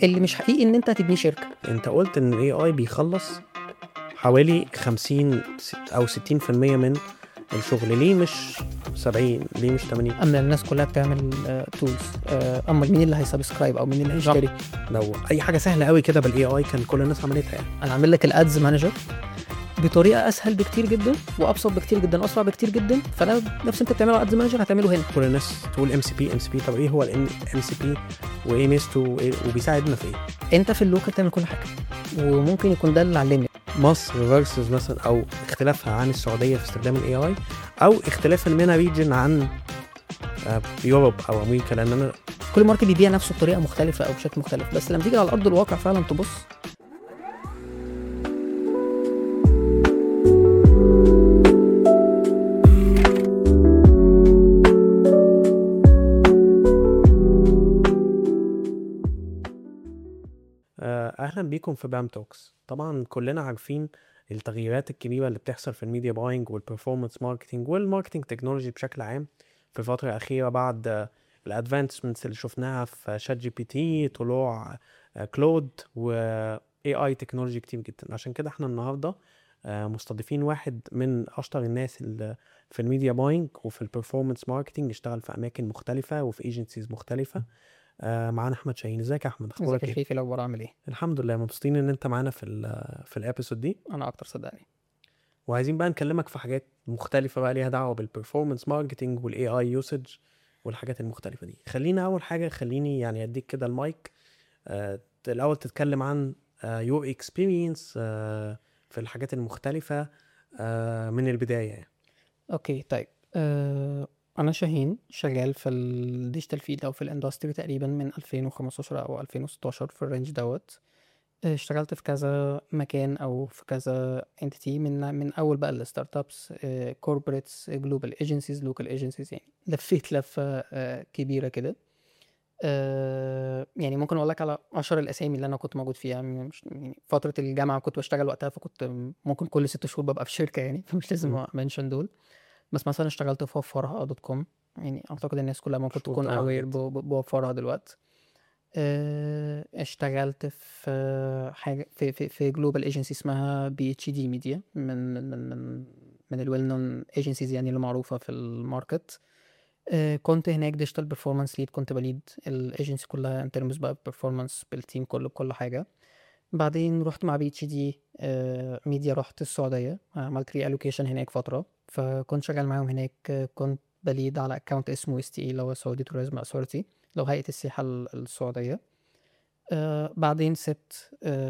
اللي مش حقيقي ان انت هتبني شركه انت قلت ان الاي اي بيخلص حوالي 50 ست- او 60% من الشغل ليه مش 70 ليه مش 80 اما الناس كلها بتعمل تولز اما مين اللي هيسبسكرايب او مين اللي هيشتري لو اي حاجه سهله قوي كده بالاي اي كان كل الناس عملتها يعني انا عامل لك الادز مانجر بطريقه اسهل بكتير جدا وابسط بكتير جدا واسرع بكتير جدا فانا نفس انت بتعمله ادز مانجر هتعمله هنا كل الناس تقول ام سي بي ام سي بي طب ايه هو الام سي بي وايه ميزته وإيه- وبيساعدنا في ايه انت في اللوكال تعمل كل حاجه وممكن يكون ده اللي علمني مصر فيرسز مثلا او اختلافها عن السعوديه في استخدام الاي اي او اختلاف المينا ريجن عن آه، يوروب او امريكا لان انا كل ماركت بيبيع نفسه بطريقه مختلفه او بشكل مختلف بس لما تيجي على ارض الواقع فعلا تبص آه، اهلا بيكم في بام توكس طبعا كلنا عارفين التغييرات الكبيره اللي بتحصل في الميديا باينج والبرفورمانس ماركتنج والماركتنج تكنولوجي بشكل عام في الفتره الاخيره بعد الادفانسمنتس اللي شفناها في شات جي بي تي طلوع آه، كلود و اي اي تكنولوجي كتير جدا عشان كده احنا النهارده آه، مستضيفين واحد من اشطر الناس اللي في الميديا باينج وفي البرفورمانس ماركتنج اشتغل في اماكن مختلفه وفي ايجنسيز مختلفه آه، معانا احمد شاهين ازيك يا احمد ازيك اخبارك يا ايه شريف إيه الاخبار عامل ايه الحمد لله مبسوطين ان انت معانا في ال في الابيسود دي انا اكتر صدقني وعايزين بقى نكلمك في حاجات مختلفه بقى ليها دعوه بالبرفورمانس ماركتنج والاي اي يوسج والحاجات المختلفه دي خلينا اول حاجه خليني يعني اديك كده المايك آه الاول تتكلم عن يور اكسبيرينس في الحاجات المختلفه آه من البدايه يعني اوكي طيب آه انا شاهين شغال في الديجيتال فيلد او في الاندستري تقريبا من 2015 او 2016 في الرينج دوت آه، اشتغلت في كذا مكان او في كذا انتيتي من من اول بقى الستارت ابس كوربريتس جلوبال ايجنسيز لوكال ايجنسيز يعني لفيت لفه آه، كبيره كده آه، يعني ممكن اقول لك على اشهر الاسامي اللي انا كنت موجود فيها مش يعني فتره الجامعه كنت بشتغل وقتها فكنت ممكن كل ست شهور ببقى في شركه يعني فمش لازم مم. امنشن دول بس مثلا اشتغلت في وفرها دوت كوم يعني اعتقد الناس كلها ممكن مشهور تكون طبعاً اوير جداً. بوفرها دلوقتي آه، اشتغلت في حاجه في في في جلوبال ايجنسي اسمها بي اتش دي ميديا من من من من, من الويل نون ايجنسيز يعني اللي معروفه في الماركت آه، كنت هناك ديجيتال بيرفورمانس ليد كنت بليد الايجنسي كلها ان ترمز بقى بيرفورمانس بالتيم كله بكل حاجه بعدين رحت مع بي اتش دي ميديا رحت السعوديه عملت ري الوكيشن هناك فتره فكنت شغال معاهم هناك آه، كنت بليد على اكونت اسمه اس تي اي اللي هو سعودي توريزم اثورتي لو هيئه السياحه ال- السعوديه آه بعدين سبت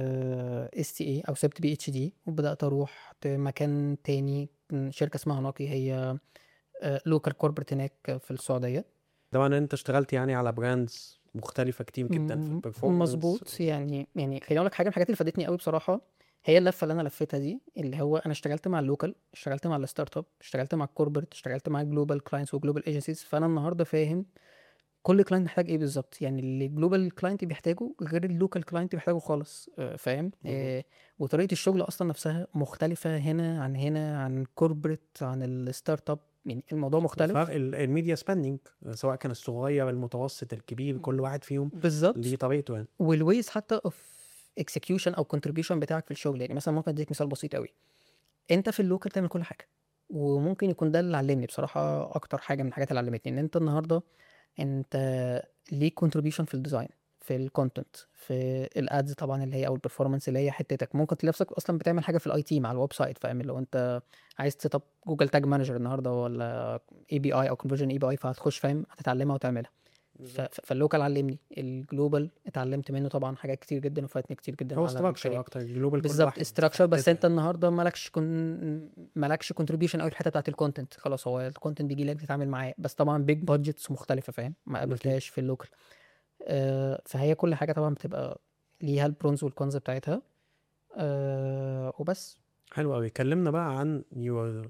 اس تي اي او سبت بي اتش دي وبدات اروح ت- مكان تاني م، شركه اسمها ناقي هي لوكال كوربريت هناك في السعوديه طبعا انت اشتغلت يعني على براندز مختلفه كتير جدا في م- البرفورمانس مظبوط يعني يعني خليني اقول لك حاجه من الحاجات اللي فادتني قوي بصراحه هي اللفه اللي انا لفيتها دي اللي هو انا اشتغلت مع اللوكال اشتغلت مع الستارت اب اشتغلت مع الكوربريت اشتغلت مع الجلوبال كلاينتس وجلوبال ايجنسيز فانا النهارده فاهم كل كلاينت محتاج ايه بالظبط يعني اللي الجلوبال كلاينت بيحتاجه غير اللوكال كلاينت بيحتاجه خالص آه، فاهم آه وطريقه الشغل اصلا نفسها مختلفه هنا عن هنا عن الكوربريت عن الستارت اب يعني الموضوع مختلف فرق ال- الميديا سبيندنج سواء كان الصغير المتوسط الكبير كل واحد فيهم بالظبط ليه طريقته يعني والويز حتى اوف اكسكيوشن او كونتريبيوشن بتاعك في الشغل يعني مثلا ممكن اديك مثال بسيط قوي انت في اللوكال تعمل كل حاجه وممكن يكون ده اللي علمني بصراحه اكتر حاجه من الحاجات اللي علمتني ان انت النهارده انت ليك كونتريبيوشن في الديزاين في الكونتنت في الادز طبعا اللي هي او البرفورمانس اللي هي حتتك ممكن تلاقي نفسك اصلا بتعمل حاجه في الاي تي مع الويب سايت فاهم لو انت عايز تسيت اب جوجل تاج مانجر النهارده ولا اي بي اي او كونفرجن اي بي اي فهتخش فاهم هتتعلمها وتعملها ف- ف- فاللوكال علمني الجلوبال اتعلمت منه طبعا حاجات كتير جدا وفاتني كتير جدا هو على ستراكشر الكارير. اكتر جلوبال كل بالظبط واحد استراكشر بس حتة. انت النهارده مالكش كون مالكش كونتريبيوشن قوي في الحته بتاعت الكونتنت خلاص هو الكونتنت بيجي لك تتعامل معاه بس طبعا بيج بادجتس مختلفه فاهم ما قابلتهاش في اللوكال آه فهي كل حاجه طبعا بتبقى ليها البرونز والكونز بتاعتها آه وبس حلو قوي كلمنا بقى عن your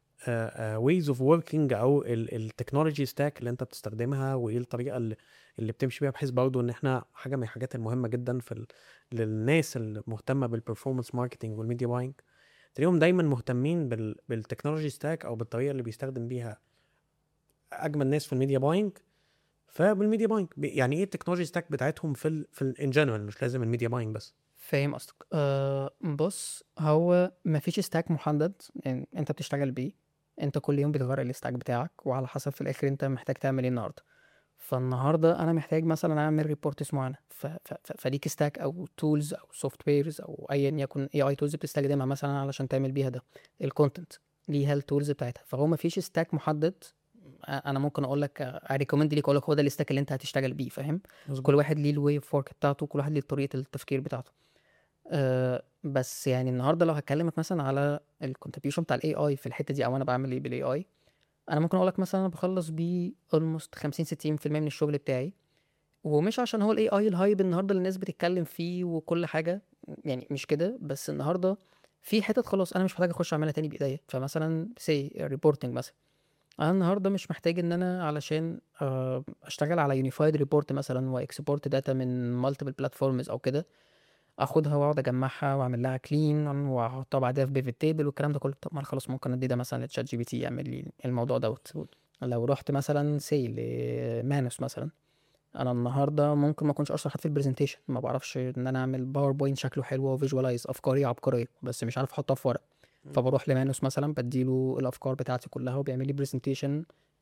ويز اوف وركينج او التكنولوجي ستاك اللي انت بتستخدمها وايه الطريقه اللي, اللي بتمشي بيها بحيث برضو ان احنا حاجه من الحاجات المهمه جدا في ال... للناس المهتمه بالبرفورمانس ماركتنج والميديا باينج تلاقيهم دايما مهتمين بال... بالتكنولوجي ستاك او بالطريقه اللي بيستخدم بيها اجمل ناس في الميديا باينج فبالميديا باينج يعني ايه التكنولوجي ستاك بتاعتهم في ال في ان جنرال مش لازم الميديا باينج بس فاهم قصدك أه بص هو مفيش ستاك محدد يعني انت بتشتغل بيه انت كل يوم بتغير الستاك بتاعك وعلى حسب في الاخر انت محتاج تعمل ايه النهارده فالنهارده انا محتاج مثلا اعمل ريبورتس معينه ف- ف- ف- فليك ستاك او تولز او سوفت ويرز او ايا يكن اي اي تولز بتستخدمها مثلا علشان تعمل بيها ده الكونتنت ليها التولز بتاعتها فهو مفيش ستاك محدد أ- انا ممكن اقول لك اريكومند ليك اقول لك هو ده الستاك اللي انت هتشتغل بيه فاهم كل واحد ليه الواي اوف ورك بتاعته كل واحد ليه طريقه التفكير بتاعته أه بس يعني النهارده لو هكلمك مثلا على الكونتريبيوشن بتاع الاي اي في الحته دي او انا بعمل ايه بالاي اي انا ممكن اقول لك مثلا انا بخلص بيه almost 50 60% من الشغل بتاعي ومش عشان هو الاي اي الهايب النهارده اللي الناس بتتكلم فيه وكل حاجه يعني مش كده بس النهارده في حتت خلاص انا مش محتاج اخش اعملها تاني بايديا فمثلا سي ريبورتنج مثلا انا النهارده مش محتاج ان انا علشان آه، اشتغل على يونيفايد ريبورت مثلا واكسبورت داتا من مالتيبل بلاتفورمز او كده اخدها واقعد اجمعها واعمل لها كلين واحطها بعدها في بيفت تيبل والكلام ده كله طب ما انا خلاص ممكن ادي ده مثلا لتشات جي بي تي يعمل لي الموضوع دوت لو رحت مثلا سي لمانوس مثلا انا النهارده ممكن ما اكونش اشطر حد في البرزنتيشن ما بعرفش ان انا اعمل باوربوينت شكله حلو وفيجوالايز افكاري عبقريه بس مش عارف احطها في ورق مم. فبروح لمانوس مثلا بديله الافكار بتاعتي كلها وبيعمل لي برزنتيشن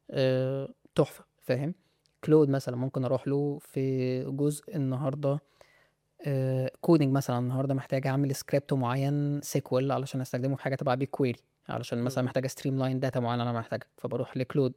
تحفه فاهم كلود مثلا ممكن اروح له في جزء النهارده كودنج مثلا النهارده محتاج اعمل سكريبت معين سيكوال علشان استخدمه في حاجه تبع بيج كويري علشان مثلا مم. محتاج ستريم لاين داتا معينه انا محتاجها فبروح لكلود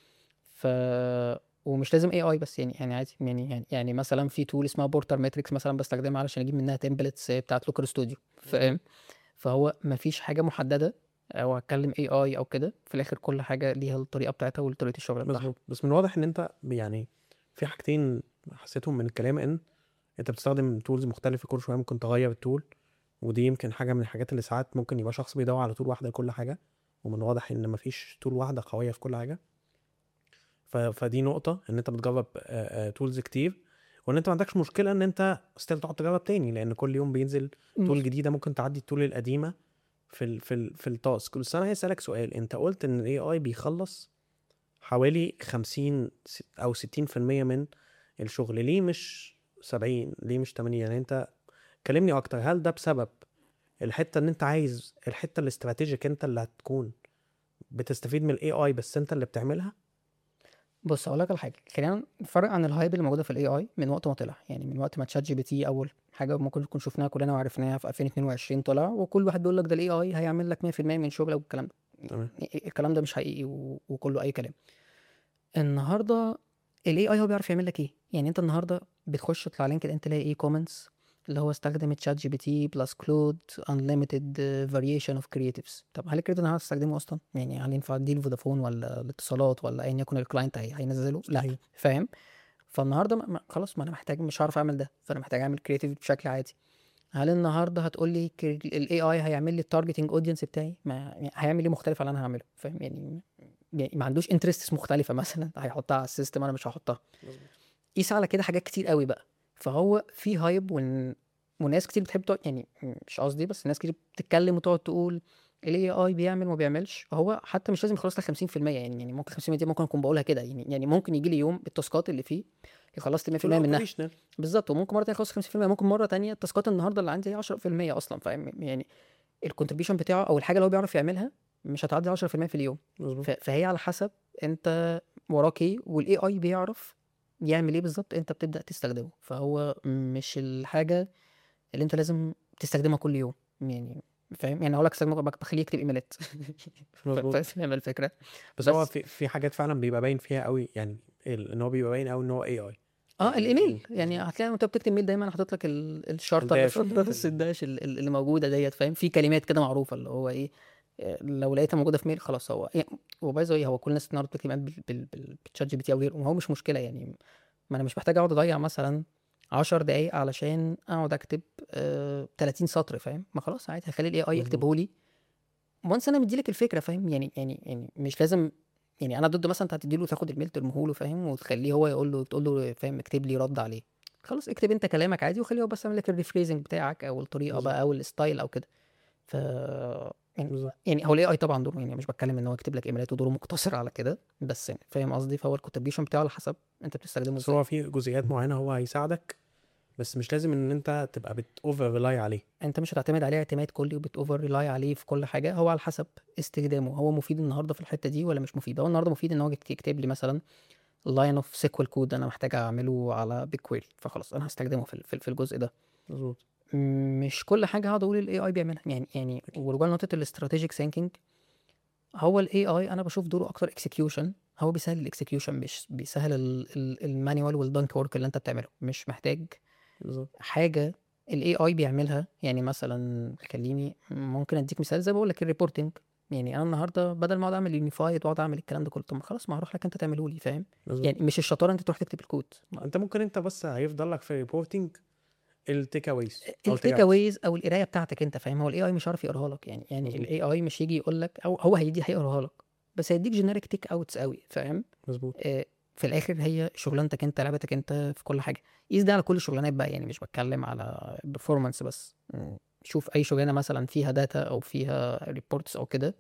ف ومش لازم اي اي بس يعني يعني عادي يعني يعني يعني مثلا في تول اسمها بورتر ماتريكس مثلا بستخدمها علشان اجيب منها تمبلتس بتاعت لوكر ستوديو فاهم فهو مفيش حاجه محدده او اتكلم اي اي او كده في الاخر كل حاجه ليها الطريقه بتاعتها وطريقه الشغل بتاعها مظبوط بس من الواضح ان انت يعني في حاجتين حسيتهم من الكلام ان انت بتستخدم تولز مختلفه كل شويه ممكن تغير التول ودي يمكن حاجه من الحاجات اللي ساعات ممكن يبقى شخص بيدور على تول واحده لكل حاجه ومن الواضح ان مفيش تول واحده قويه في كل حاجه ف... فدي نقطه ان انت بتجرب تولز كتير وان انت ما عندكش مشكله ان انت ستيل تقعد تجرب تاني لان كل يوم بينزل تول جديده ممكن تعدي التول القديمه في ال في ال في التاسك بس انا عايز اسالك سؤال انت قلت ان الاي اي بيخلص حوالي 50 س- او 60% من الشغل ليه مش 70 ليه مش 80 يعني انت كلمني اكتر هل ده بسبب الحته ان انت عايز الحته الاستراتيجيك انت اللي هتكون بتستفيد من الاي اي بس انت اللي بتعملها بص اقول لك على حاجه خلينا نفرق عن الهايب اللي موجوده في الاي اي من وقت ما طلع يعني من وقت ما تشات جي بي تي اول حاجه ممكن نكون شفناها كلنا وعرفناها في 2022 طلع وكل واحد بيقول لك ده الاي اي هيعمل لك 100% من شغلك والكلام ده تمام الكلام ده مش حقيقي و... وكله اي كلام النهارده الاي اي هو بيعرف يعمل لك ايه يعني انت النهارده بتخش تطلع لينكد انت تلاقي ايه كومنتس اللي هو استخدم تشات جي بي تي بلس كلود unlimited فاريشن اوف creatives طب هل الكريتيف انا هستخدمه اصلا يعني هل ينفع اديه فودافون ولا الاتصالات ولا ايا يكن الكلاينت هي- هينزله لا مستحيل. فاهم فالنهارده ما- ما- خلاص ما انا محتاج مش هعرف اعمل ده فانا محتاج اعمل كريتيف بشكل عادي هل النهارده هتقول لي الاي اي هيعمل لي التارجتنج اودينس بتاعي ما يعني هيعمل ايه مختلف عن اللي انا هعمله فاهم يعني يعني ما عندوش انترستس مختلفه مثلا هيحطها على السيستم انا مش هحطها قيس على كده حاجات كتير قوي بقى فهو في هايب ون... وناس كتير بتحب تقعد يعني مش قصدي بس ناس كتير بتتكلم وتقعد تقول الاي اي بيعمل وما بيعملش هو حتى مش لازم يخلص لك 50% يعني يعني ممكن 50% دي ممكن اكون بقولها كده يعني يعني ممكن يجي لي يوم التاسكات اللي فيه يخلص لي 100% منها operational. بالظبط وممكن مره تانية يخلص 50% ممكن مره تانية التاسكات النهارده اللي عندي هي 10% اصلا فاهم يعني الكونتريبيوشن بتاعه او الحاجه اللي هو بيعرف يعملها مش هتعدي 10% في اليوم مظبوط ف- فهي على حسب انت وراك ايه والاي اي بيعرف يعمل ايه بالظبط انت بتبدا تستخدمه فهو مش الحاجه اللي انت لازم تستخدمها كل يوم يعني فاهم يعني اقول لك استخدمه بك- بخليه يكتب ايميلات ف- مظبوط. فاهم الفكره بس هو بس- في في حاجات فعلا بيبقى باين فيها قوي يعني ال- ان هو بيبقى باين قوي ان هو اي اي اه الايميل مم. يعني هتلاقي وانت بتكتب ميل دايما حاطط لك ال- الشرطه اللي الداش. في بس الداش ال- ال- اللي موجوده ديت فاهم في كلمات كده معروفه اللي هو ايه آه، لو لقيتها موجوده في ميل خلاص هو يعني وباي ذا هو كل الناس النهارده بتكتب ايميل بال- بال- بال- بالتشات جي بي تي او غيره وهو مش مشكله يعني ما انا مش محتاج اقعد اضيع مثلا 10 دقايق علشان اقعد اكتب آه 30 سطر فاهم ما خلاص عادي هخلي الاي اي مظبوط. يكتبه لي وانس انا مديلك الفكره فاهم يعني يعني يعني مش لازم يعني انا ضد مثلا انت هتديله تاخد الميل ترميه له فاهم وتخليه هو يقول له تقول له فاهم اكتب لي رد عليه خلاص اكتب انت كلامك عادي وخليه هو بس يعمل لك الريفريزنج بتاعك او الطريقه بالظبط. بقى او الستايل او كده ف بالظبط يعني هو الاي اي طبعا دوره يعني مش بتكلم ان هو يكتب لك ايميلات ودوره مقتصر على كده بس يعني فاهم قصدي فهو الكونتريبيوشن بتاعه على حسب انت بتستخدمه بس ازاي هو في جزئيات معينه هو هيساعدك بس مش لازم ان انت تبقى بت اوفر ريلاي عليه انت مش هتعتمد عليه اعتماد كلي وبت اوفر ريلاي عليه في كل حاجه هو على حسب استخدامه هو مفيد النهارده في الحته دي ولا مش مفيد هو النهارده مفيد ان هو يكت- يكتب لي مثلا لاين اوف سيكوال كود انا محتاج اعمله على بيج كويري فخلاص انا هستخدمه في ال- في ال- في الجزء ده مظبوط مش كل حاجه هقعد اقول الاي اي بيعملها يعني يعني ورجوع لنقطه الاستراتيجيك ثينكينج هو الاي اي انا بشوف دوره اكتر اكسكيوشن هو بيسهل الاكسكيوشن مش بيسهل المانيوال والدنك ورك اللي انت بتعمله مش محتاج بالظبط حاجه الاي اي بيعملها يعني مثلا خليني ممكن اديك مثال زي ما بقول لك الريبورتنج يعني انا النهارده بدل ما اقعد اعمل يونيفايد واقعد اعمل الكلام ده كله طب ما خلاص ما هروح لك انت تعمله لي فاهم بالظبط يعني مش الشطاره انت تروح تكتب الكود انت ممكن انت بس هيفضل لك في ريبورتنج التيك اويز التيك اويز او القرايه بتاعتك انت فاهم هو الاي اي مش عارف يقراها لك يعني يعني مظبوط. الاي اي مش يجي يقول لك او هو هيدي هيقراها لك بس هيديك جينيريك تيك اوتس قوي فاهم مظبوط آه، في الاخر هي شغلانتك انت لعبتك انت في كل حاجه قيس ده على كل الشغلانات بقى يعني مش بتكلم على performance بس شوف اي شغلانه مثلا فيها داتا او فيها ريبورتس او كده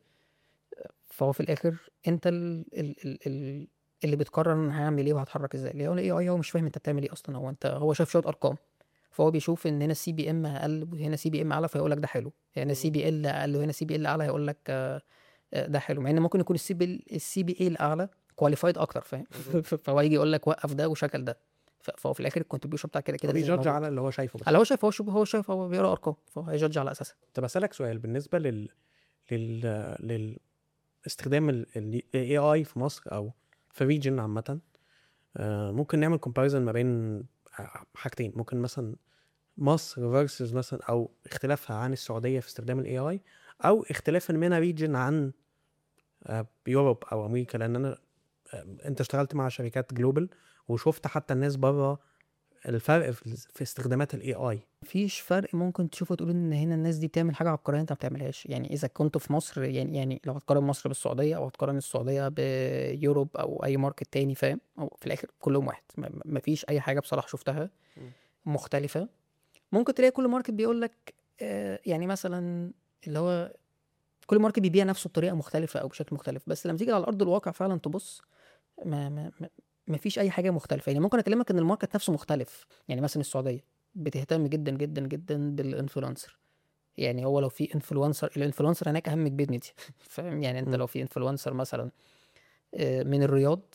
فهو في الاخر انت ال ال ال ال اللي بتقرر انا هعمل ايه وهتحرك ازاي ليه هو الاي اي هو مش فاهم انت بتعمل ايه اصلا هو انت هو شايف شويه ارقام فهو بيشوف ان هنا السي بي ام اقل وهنا سي بي ام اعلى فيقول لك ده حلو هنا سي بي ال اقل وهنا سي بي ال اعلى هيقول لك آه، آه، ده حلو مع ان ممكن يكون السي بي السي بي اي الاعلى كواليفايد اكتر فاهم فهو يجي يقول لك وقف ده وشكل ده ف- فهو في الاخر الكونتريبيوشن بتاع كده كده لازم بيجادج موجود. على اللي هو شايفه بس على هو شايف هو شوف هو شايف هو بيقرا ارقام فهو هيجادج على اساسها طب اسالك سؤال بالنسبه لل لل لل استخدام ال AI في مصر او في ريجن عامه آه، ممكن نعمل كومباريزن ما بين حاجتين ممكن مثلا مصر فيرسز مثلا او اختلافها عن السعوديه في استخدام الاي اي او اختلافا منها ريجن عن آه، يوروب او امريكا لان انا آه، انت اشتغلت مع شركات جلوبال وشفت حتى الناس بره الفرق في في استخدامات الاي اي مفيش فرق ممكن تشوفه تقول ان هنا الناس دي بتعمل حاجه عبقريه انت ما بتعملهاش يعني اذا كنت في مصر يعني يعني لو هتقارن مصر بالسعوديه او هتقارن السعوديه بيوروب او اي ماركت تاني فاهم او في الاخر كلهم واحد ما- ما- مفيش اي حاجه بصراحه شفتها مختلفه ممكن تلاقي كل ماركت بيقول لك آه، يعني مثلا اللي هو كل ماركت بيبيع نفسه بطريقه مختلفه او بشكل مختلف بس لما تيجي على ارض الواقع فعلا تبص ما ما ما ما فيش اي حاجه مختلفه يعني ممكن اكلمك ان الماركت نفسه مختلف يعني مثلا السعوديه بتهتم جدا جدا جدا بالانفلونسر يعني هو لو في انفلونسر الانفلونسر هناك اهم من ميديا فاهم يعني انت مم. لو في انفلونسر مثلا آه، من الرياض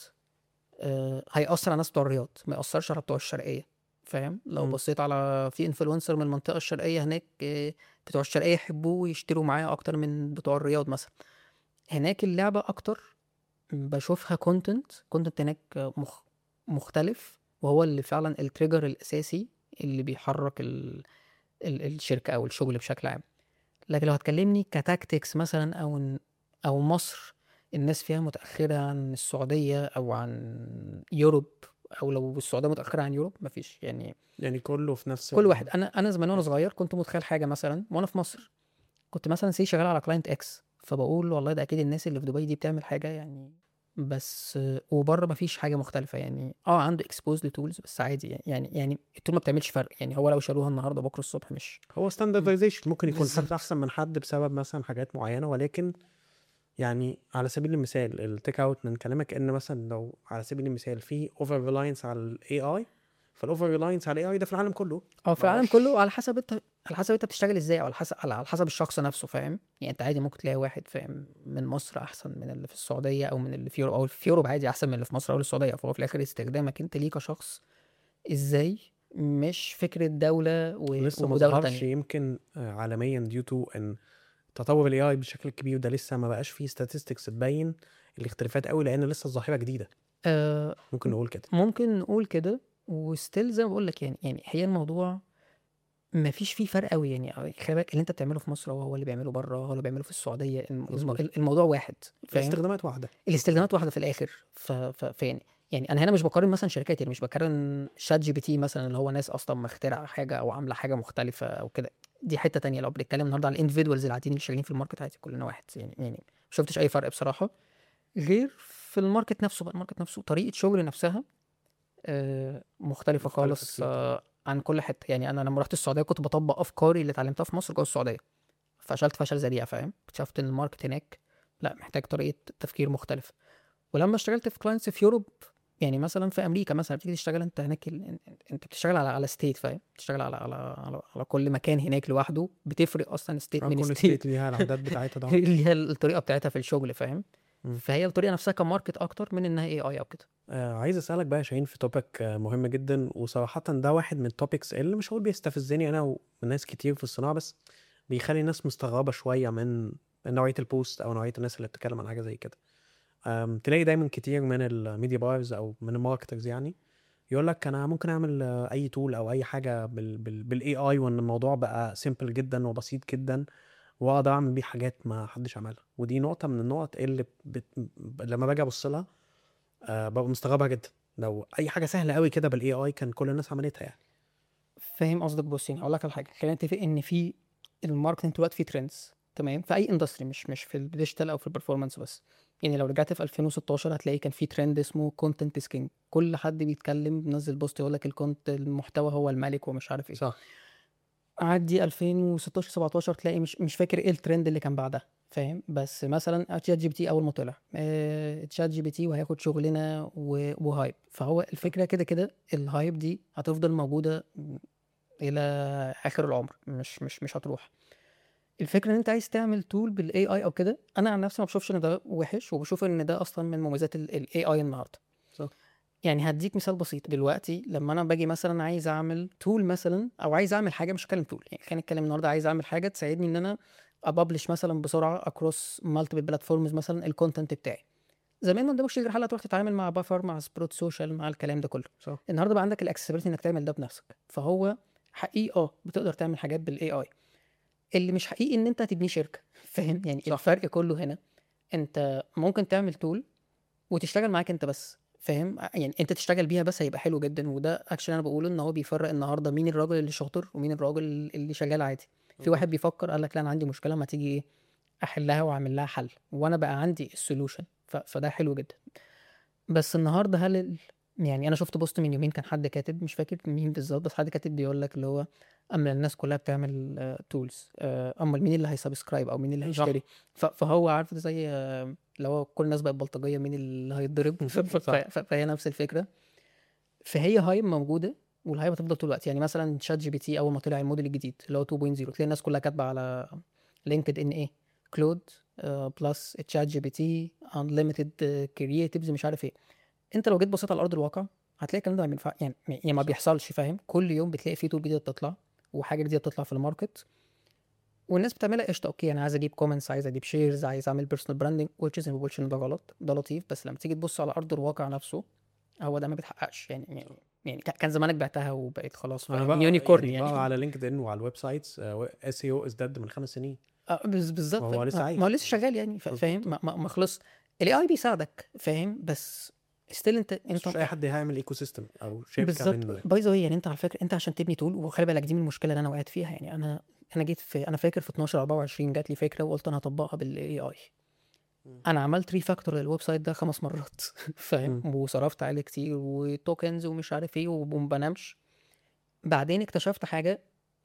آه، هيأثر على الناس بتوع الرياض ما يأثرش على بتوع الشرقية فاهم لو مم. بصيت على في انفلونسر من المنطقة الشرقية هناك آه، بتوع الشرقية يحبوه ويشتروا معاه أكتر من بتوع الرياض مثلا هناك اللعبة أكتر بشوفها كونتنت كونتنت هناك آه، مخ مختلف وهو اللي فعلا التريجر الأساسي اللي بيحرك ال... ال... الشركة أو الشغل بشكل عام لكن لو هتكلمني كتاكتكس مثلا أو أو مصر الناس فيها متأخرة عن السعودية أو عن يوروب أو لو السعودية متأخرة عن يوروب مفيش يعني يعني كله في نفس كل واحد أنا أنا زمان وأنا صغير كنت متخيل حاجة مثلا وأنا في مصر كنت مثلا سي شغال على كلاينت إكس فبقول والله ده أكيد الناس اللي في دبي دي بتعمل حاجة يعني بس وبره مفيش حاجة مختلفة يعني اه عنده اكسبوز لتولز بس عادي يعني يعني يعني التول ما بتعملش فرق يعني هو لو شالوها النهارده بكره الصبح مش هو ستاندردايزيشن ممكن يكون حد بالظبط. احسن من حد بسبب مثلا حاجات معينه ولكن يعني على سبيل المثال التيك اوت من كلامك ان مثلا لو على سبيل المثال في اوفر ريلاينس على الاي اي فالاوفر ريلاينس على الاي اي ده في العالم كله اه في العالم معرفش. كله على حسب انت على حسب انت بتشتغل ازاي او على حسب على حسب الشخص نفسه فاهم يعني انت عادي ممكن تلاقي واحد فاهم من مصر احسن من اللي في السعوديه او من اللي في يوروب او في يوروب عادي احسن من اللي في مصر او السعوديه فهو في الاخر استخدامك انت ليه كشخص ازاي مش فكره دوله و... لسه ما ودوله ظهرش تانية يمكن آه، عالميا ديو تو ان تطور الاي اي بشكل كبير ده لسه ما بقاش فيه statistics تبين الاختلافات قوي لان لسه الظاهره جديده آه ممكن نقول كده ممكن نقول كده وستيل زي ما بقول لك يعني يعني هي الموضوع ما فيش فيه فرق قوي يعني خلي بالك اللي انت بتعمله في مصر هو هو اللي بيعمله بره هو اللي بيعمله في السعوديه الم- مظبوط. الموضوع واحد فاهم الاستخدامات واحده الاستخدامات واحده في الاخر ف... ف... فيعني يعني انا هنا مش بقارن مثلا شركات يعني مش بقارن شات جي بي تي مثلا اللي هو ناس اصلا مخترعه حاجه او عامله حاجه مختلفه او كده دي حته تانية لو بنتكلم النهارده على الاندفيدوالز العاديين اللي شغالين في الماركت عادي كلنا واحد يعني يعني ما شفتش اي فرق بصراحه غير في الماركت نفسه بقى الماركت نفسه طريقه شغل نفسها آه، مختلفه مختلفة خالص كتير. آه، عن كل حته يعني انا لما رحت السعوديه كنت بطبق افكاري اللي اتعلمتها في مصر جوه السعوديه فشلت فشل ذريع فاهم اكتشفت ان الماركت هناك لا محتاج طريقه تفكير مختلفه ولما اشتغلت في كلاينتس في يوروب يعني مثلا في امريكا مثلا بتيجي تشتغل انت هناك ال... انت بتشتغل على على ستيت فاهم بتشتغل على على على, على كل مكان هناك لوحده بتفرق اصلا ستيت من كل ستيت ستيت ليها العادات بتاعتها طبعا اللي هي الطريقه بتاعتها في الشغل فاهم مم. فهي الطريقه نفسها كماركت اكتر من انها اي اي او كده آه عايز اسالك بقى يا شاهين في توبيك آه مهم جدا وصراحه ده واحد من التوبكس اللي مش هقول بيستفزني انا وناس كتير في الصناعه بس بيخلي الناس مستغربه شويه من من نوعيه البوست او نوعيه الناس اللي بتتكلم عن حاجه زي كده آم، تلاقي دايما كتير من الميديا بايرز او من الماركترز يعني يقول لك انا ممكن اعمل آه، اي تول او اي حاجه بال بال بالاي اي وان الموضوع بقى سيمبل جدا وبسيط جدا واقدر اعمل بيه حاجات ما حدش عملها ودي نقطه من النقط اللي بت... لما باجي ابص لها آه ببقى مستغربها جدا لو اي حاجه سهله قوي كده بالاي اي كان كل الناس عملتها يعني فاهم قصدك بص يعني هقول لك على حاجه خلينا نتفق ان في الماركتنج دلوقتي فيه ترندز تمام في اي اندستري مش مش في الديجيتال او في البرفورمانس بس يعني لو رجعت في 2016 هتلاقي كان في ترند اسمه كونتنت سكينج كل حد بيتكلم بينزل بوست يقول لك الكونت المحتوى هو الملك ومش عارف ايه صح عدي 2016 17 تلاقي مش مش فاكر ايه الترند اللي كان بعدها فاهم بس مثلا تشات جي بي تي اول ما طلع آه، تشات جي بي تي وهياخد شغلنا و- وهايب فهو الفكره كده كده الهايب دي هتفضل موجوده الى اخر العمر مش مش مش هتروح الفكره ان انت عايز تعمل تول بالاي اي او كده انا عن نفسي ما بشوفش ان ده وحش وبشوف ان ده اصلا من مميزات الاي اي النهارده صح. يعني هديك مثال بسيط دلوقتي لما انا باجي مثلا عايز اعمل تول مثلا او عايز اعمل حاجه مش هتكلم تول يعني خلينا نتكلم النهارده عايز اعمل حاجه تساعدني ان انا ابلش مثلا بسرعه اكروس مالتيبل بلاتفورمز مثلا الكونتنت بتاعي زمان ما قدامكش غير حاجه تروح تتعامل مع بافر مع سبروت سوشيال مع الكلام ده كله صح النهارده بقى عندك الاكسسبيلتي انك تعمل ده بنفسك فهو حقيقي اه بتقدر تعمل حاجات بالاي اي اللي مش حقيقي ان انت هتبني شركه فاهم يعني صح. الفرق كله هنا انت ممكن تعمل تول وتشتغل معاك انت بس فاهم يعني انت تشتغل بيها بس هيبقى حلو جدا وده اكشن انا بقوله ان هو بيفرق النهارده مين الراجل اللي شاطر ومين الراجل اللي شغال عادي في واحد بيفكر قال لك لا انا عندي مشكله ما تيجي ايه احلها واعمل لها حل وانا بقى عندي السولوشن فده حلو جدا بس النهارده هل ال... يعني انا شفت بوست من يومين كان حد كاتب مش فاكر مين بالظبط بس حد كاتب بيقول لك اللي هو اما الناس كلها بتعمل تولز امال مين اللي هيسبسكرايب او مين اللي صح. هيشتري ف- فهو عارف ده زي آه، اللي هو كل الناس بقت بلطجيه مين اللي هيتضرب ف- ف- صح. ف- فهي نفس الفكره فهي هايب موجوده والهايب هتفضل طول الوقت يعني مثلا شات جي بي تي اول ما طلع الموديل الجديد اللي هو 2.0 تلاقي الناس كلها كاتبه على لينكد ان ايه كلود بلس تشات جي بي تي انليمتد كرييتيفز مش عارف ايه انت لو جيت بصيت على ارض الواقع هتلاقي الكلام ده ما بينفع يعني يعني ما صح. بيحصلش فاهم كل يوم بتلاقي فيه تول جديده بتطلع وحاجه جديده بتطلع في الماركت والناس بتعملها قشطه اوكي انا عايز اجيب كومنتس عايز اجيب شيرز عايز اعمل بيرسونال براندنج which is ما بقولش ان ده غلط ده لطيف بس لما تيجي تبص على ارض الواقع نفسه هو ده ما بيتحققش يعني يعني, يعني كان- كان زمانك بعتها وبقيت خلاص انا بقى يونيكورن يعني, يعني, بقى على لينكد ان وعلى الويب سايتس اس اي او از ديد من خمس سنين آه، بز- بالظبط وهو لسه ما- عايش. ما هو لسه شغال يعني فا- مظبوط. فاهم ما, ما, ما خلص الاي اي بيساعدك فاهم بس ستيل انت بس انت مش اي حد هيعمل ايكو سيستم او شركه منه بالظبط يعني. باي ذا يعني انت على فكره انت عشان تبني تول وخلي بالك دي من المشكله اللي انا وقعت فيها يعني انا انا جيت في انا فاكر في 12 24 جات لي فكره وقلت انا هطبقها بالاي اي مم. انا عملت ريفاكتور للويب سايت ده خمس مرات فاهم وصرفت عليه كتير وتوكنز ومش عارف ايه وما بنامش بعدين اكتشفت حاجه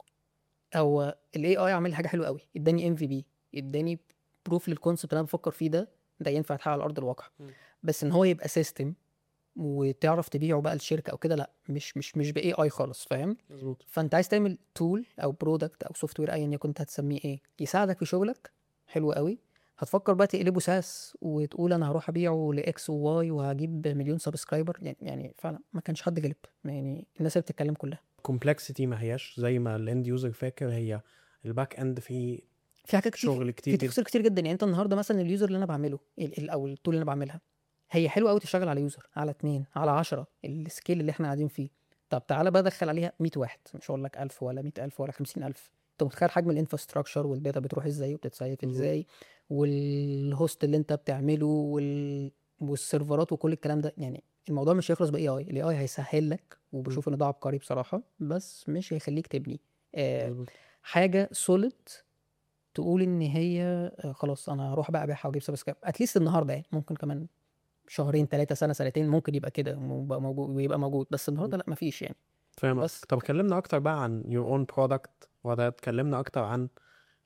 او الاي اي عمل لي حاجه حلوه قوي اداني ام في بي اداني بروف للكونسبت اللي انا بفكر فيه ده ده ينفع يتحقق على ارض الواقع مم. بس ان هو يبقى سيستم وتعرف تبيعه بقى لشركه او كده لا مش مش مش باي اي خالص فاهم مظبوط فانت عايز تعمل تول او برودكت او سوفت وير ايا يكن انت هتسميه ايه يساعدك في شغلك حلو قوي هتفكر بقى تقلبه ساس وتقول انا هروح ابيعه لاكس وواي وهجيب مليون سبسكرايبر يعني يعني فعلا ما كانش حد غلب يعني الناس اللي بتتكلم كلها كومبلكسيتي ما هياش زي ما الاند يوزر فاكر هي الباك اند فيه في حاجات كتير شغل في كتير جدا تفاصيل كتير جدا يعني انت النهارده مثلا اليوزر اللي انا بعمله ال- ال- او التول اللي انا بعملها هي حلوه قوي تشتغل على يوزر على اتنين على عشرة السكيل اللي احنا قاعدين فيه طب تعالى بقى ادخل عليها 100 واحد مش هقول لك 1000 ولا 100000 ولا 50000 انت متخيل حجم الانفراستراكشر والداتا بتروح ازاي وبتتسيف مظبوط. ازاي والهوست اللي انت بتعمله وال... والسيرفرات وكل الكلام ده يعني الموضوع مش هيخلص باي اي الاي اي هيسهل لك وبشوف ان ده عبقري بصراحه بس مش هيخليك تبني آه مظبوط. حاجه سوليد تقول ان هي آه، خلاص انا هروح بقى ابيعها واجيب سبسكرايب اتليست النهارده يعني ممكن كمان شهرين ثلاثه سنه سنتين ممكن يبقى كده ويبقى موجود ويبقى موجود بس النهارده لا مفيش يعني فاهم بس. بس طب اتكلمنا اكتر بقى عن your own product وده اتكلمنا اكتر عن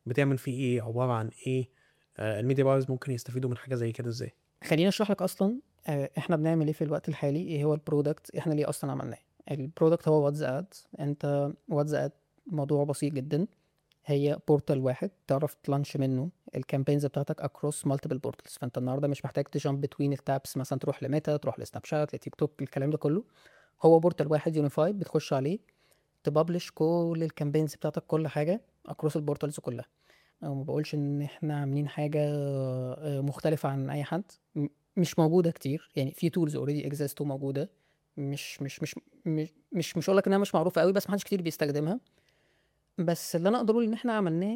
بتعمل فيه ايه عباره عن ايه آه الميديا بايرز ممكن يستفيدوا من حاجه زي كده ازاي خليني اشرح لك اصلا آه، احنا بنعمل ايه في الوقت الحالي ايه هو البرودكت احنا ليه اصلا عملناه البرودكت هو واتز اد انت واتز اد موضوع بسيط جدا هي بورتال واحد تعرف تلانش منه الكامبينز بتاعتك اكروس مالتيبل بورتالز فانت النهارده مش محتاج تجامب بتوين التابس مثلا تروح لميتا تروح لسناب شات لتيك توك الكلام ده كله هو بورتال واحد يونيفايد بتخش عليه تبابلش كل الكامبينز بتاعتك كل حاجه اكروس البورتالز كلها أو ما بقولش ان احنا عاملين حاجه آه، مختلفه عن اي حد م- مش موجوده كتير يعني في تولز اوريدي اكزيست وموجوده مش مش مش مش مش مش هقول لك انها مش معروفه قوي بس محدش كتير بيستخدمها بس اللي انا اقدر اقول ان احنا عملناه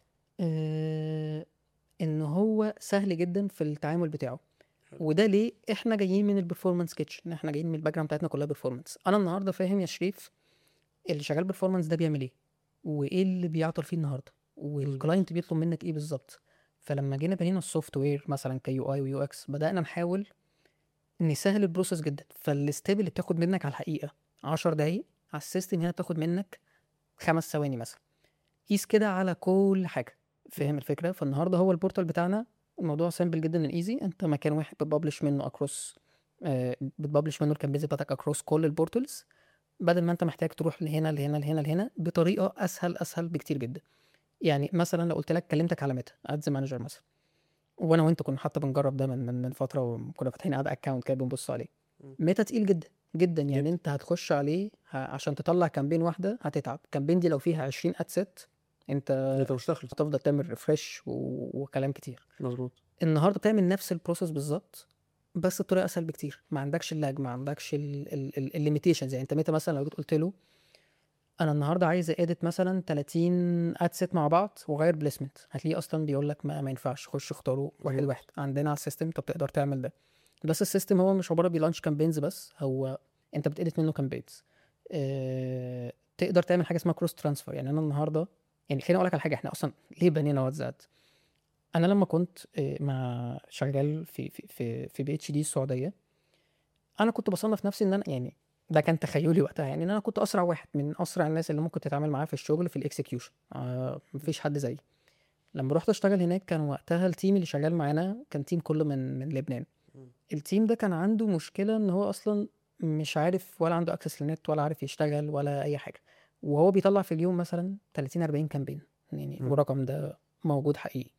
آه ان هو سهل جدا في التعامل بتاعه وده ليه احنا جايين من البرفورمانس كيتش ان احنا جايين من الباك جراوند بتاعتنا كلها برفورمانس انا النهارده فاهم يا شريف اللي شغال برفورمانس ده بيعمل ايه وايه اللي بيعطل فيه النهارده والكلاينت بيطلب منك ايه بالظبط فلما جينا بنينا السوفت وير مثلا كيو اي ويو اكس بدانا نحاول نسهل البروسيس جدا فالستيب اللي بتاخد منك على الحقيقه 10 دقايق على السيستم هنا بتاخد منك خمس ثواني مثلا قيس كده على كل حاجه فاهم الفكره فالنهارده هو البورتال بتاعنا الموضوع سامبل جدا ايزي انت مكان واحد بتبلش منه اكروس آه بتبلش منه الكامبينز بتاعتك اكروس كل البورتالز بدل ما انت محتاج تروح لهنا لهنا لهنا لهنا بطريقه اسهل اسهل بكتير جدا يعني مثلا لو قلت لك كلمتك على ميتا ادز مانجر مثلا وانا وانت كنا حتى بنجرب ده من من, من فتره وكنا فاتحين اد اكونت كده بنبص عليه مم. ميتا تقيل جدا جدا يعني جدا. انت هتخش عليه ه- عشان تطلع كامبين واحده هتتعب كامبين دي لو فيها 20 اد ست انت انت مش تخلص هتفضل تعمل ريفرش وكلام كتير مظبوط النهارده بتعمل نفس البروسيس بالظبط بس بطريقه اسهل بكتير ما عندكش اللاج ما عندكش الليميتيشنز يعني انت متى مثلا لو جيت قلت له انا النهارده عايز اديت مثلا 30 اد سيت مع بعض واغير بليسمنت هتلاقيه اصلا بيقول لك ما, ما ينفعش خش اختاره واحد مظبوط. واحد عندنا على السيستم انت بتقدر تعمل ده بس السيستم هو مش عباره بيلانش كامبينز بس هو انت بتedit منه كامبينز اه تقدر تعمل حاجه اسمها كروس ترانسفير يعني انا النهارده يعني خليني اقول لك على حاجه احنا اصلا ليه بنينا واتساب انا لما كنت آه، مع شغال في في في في بي اتش دي السعوديه انا كنت بصنف نفسي ان انا يعني ده كان تخيلي وقتها يعني ان انا كنت اسرع واحد من اسرع الناس اللي ممكن تتعامل معاه في الشغل في الاكسكيوشن آه مفيش حد زيي لما رحت اشتغل هناك كان وقتها التيم اللي شغال معانا كان تيم كله من من لبنان مم. التيم ده كان عنده مشكله ان هو اصلا مش عارف ولا عنده اكسس للنت ولا عارف يشتغل ولا اي حاجه وهو بيطلع في اليوم مثلا 30 40 كامبين يعني مم. والرقم ده موجود حقيقي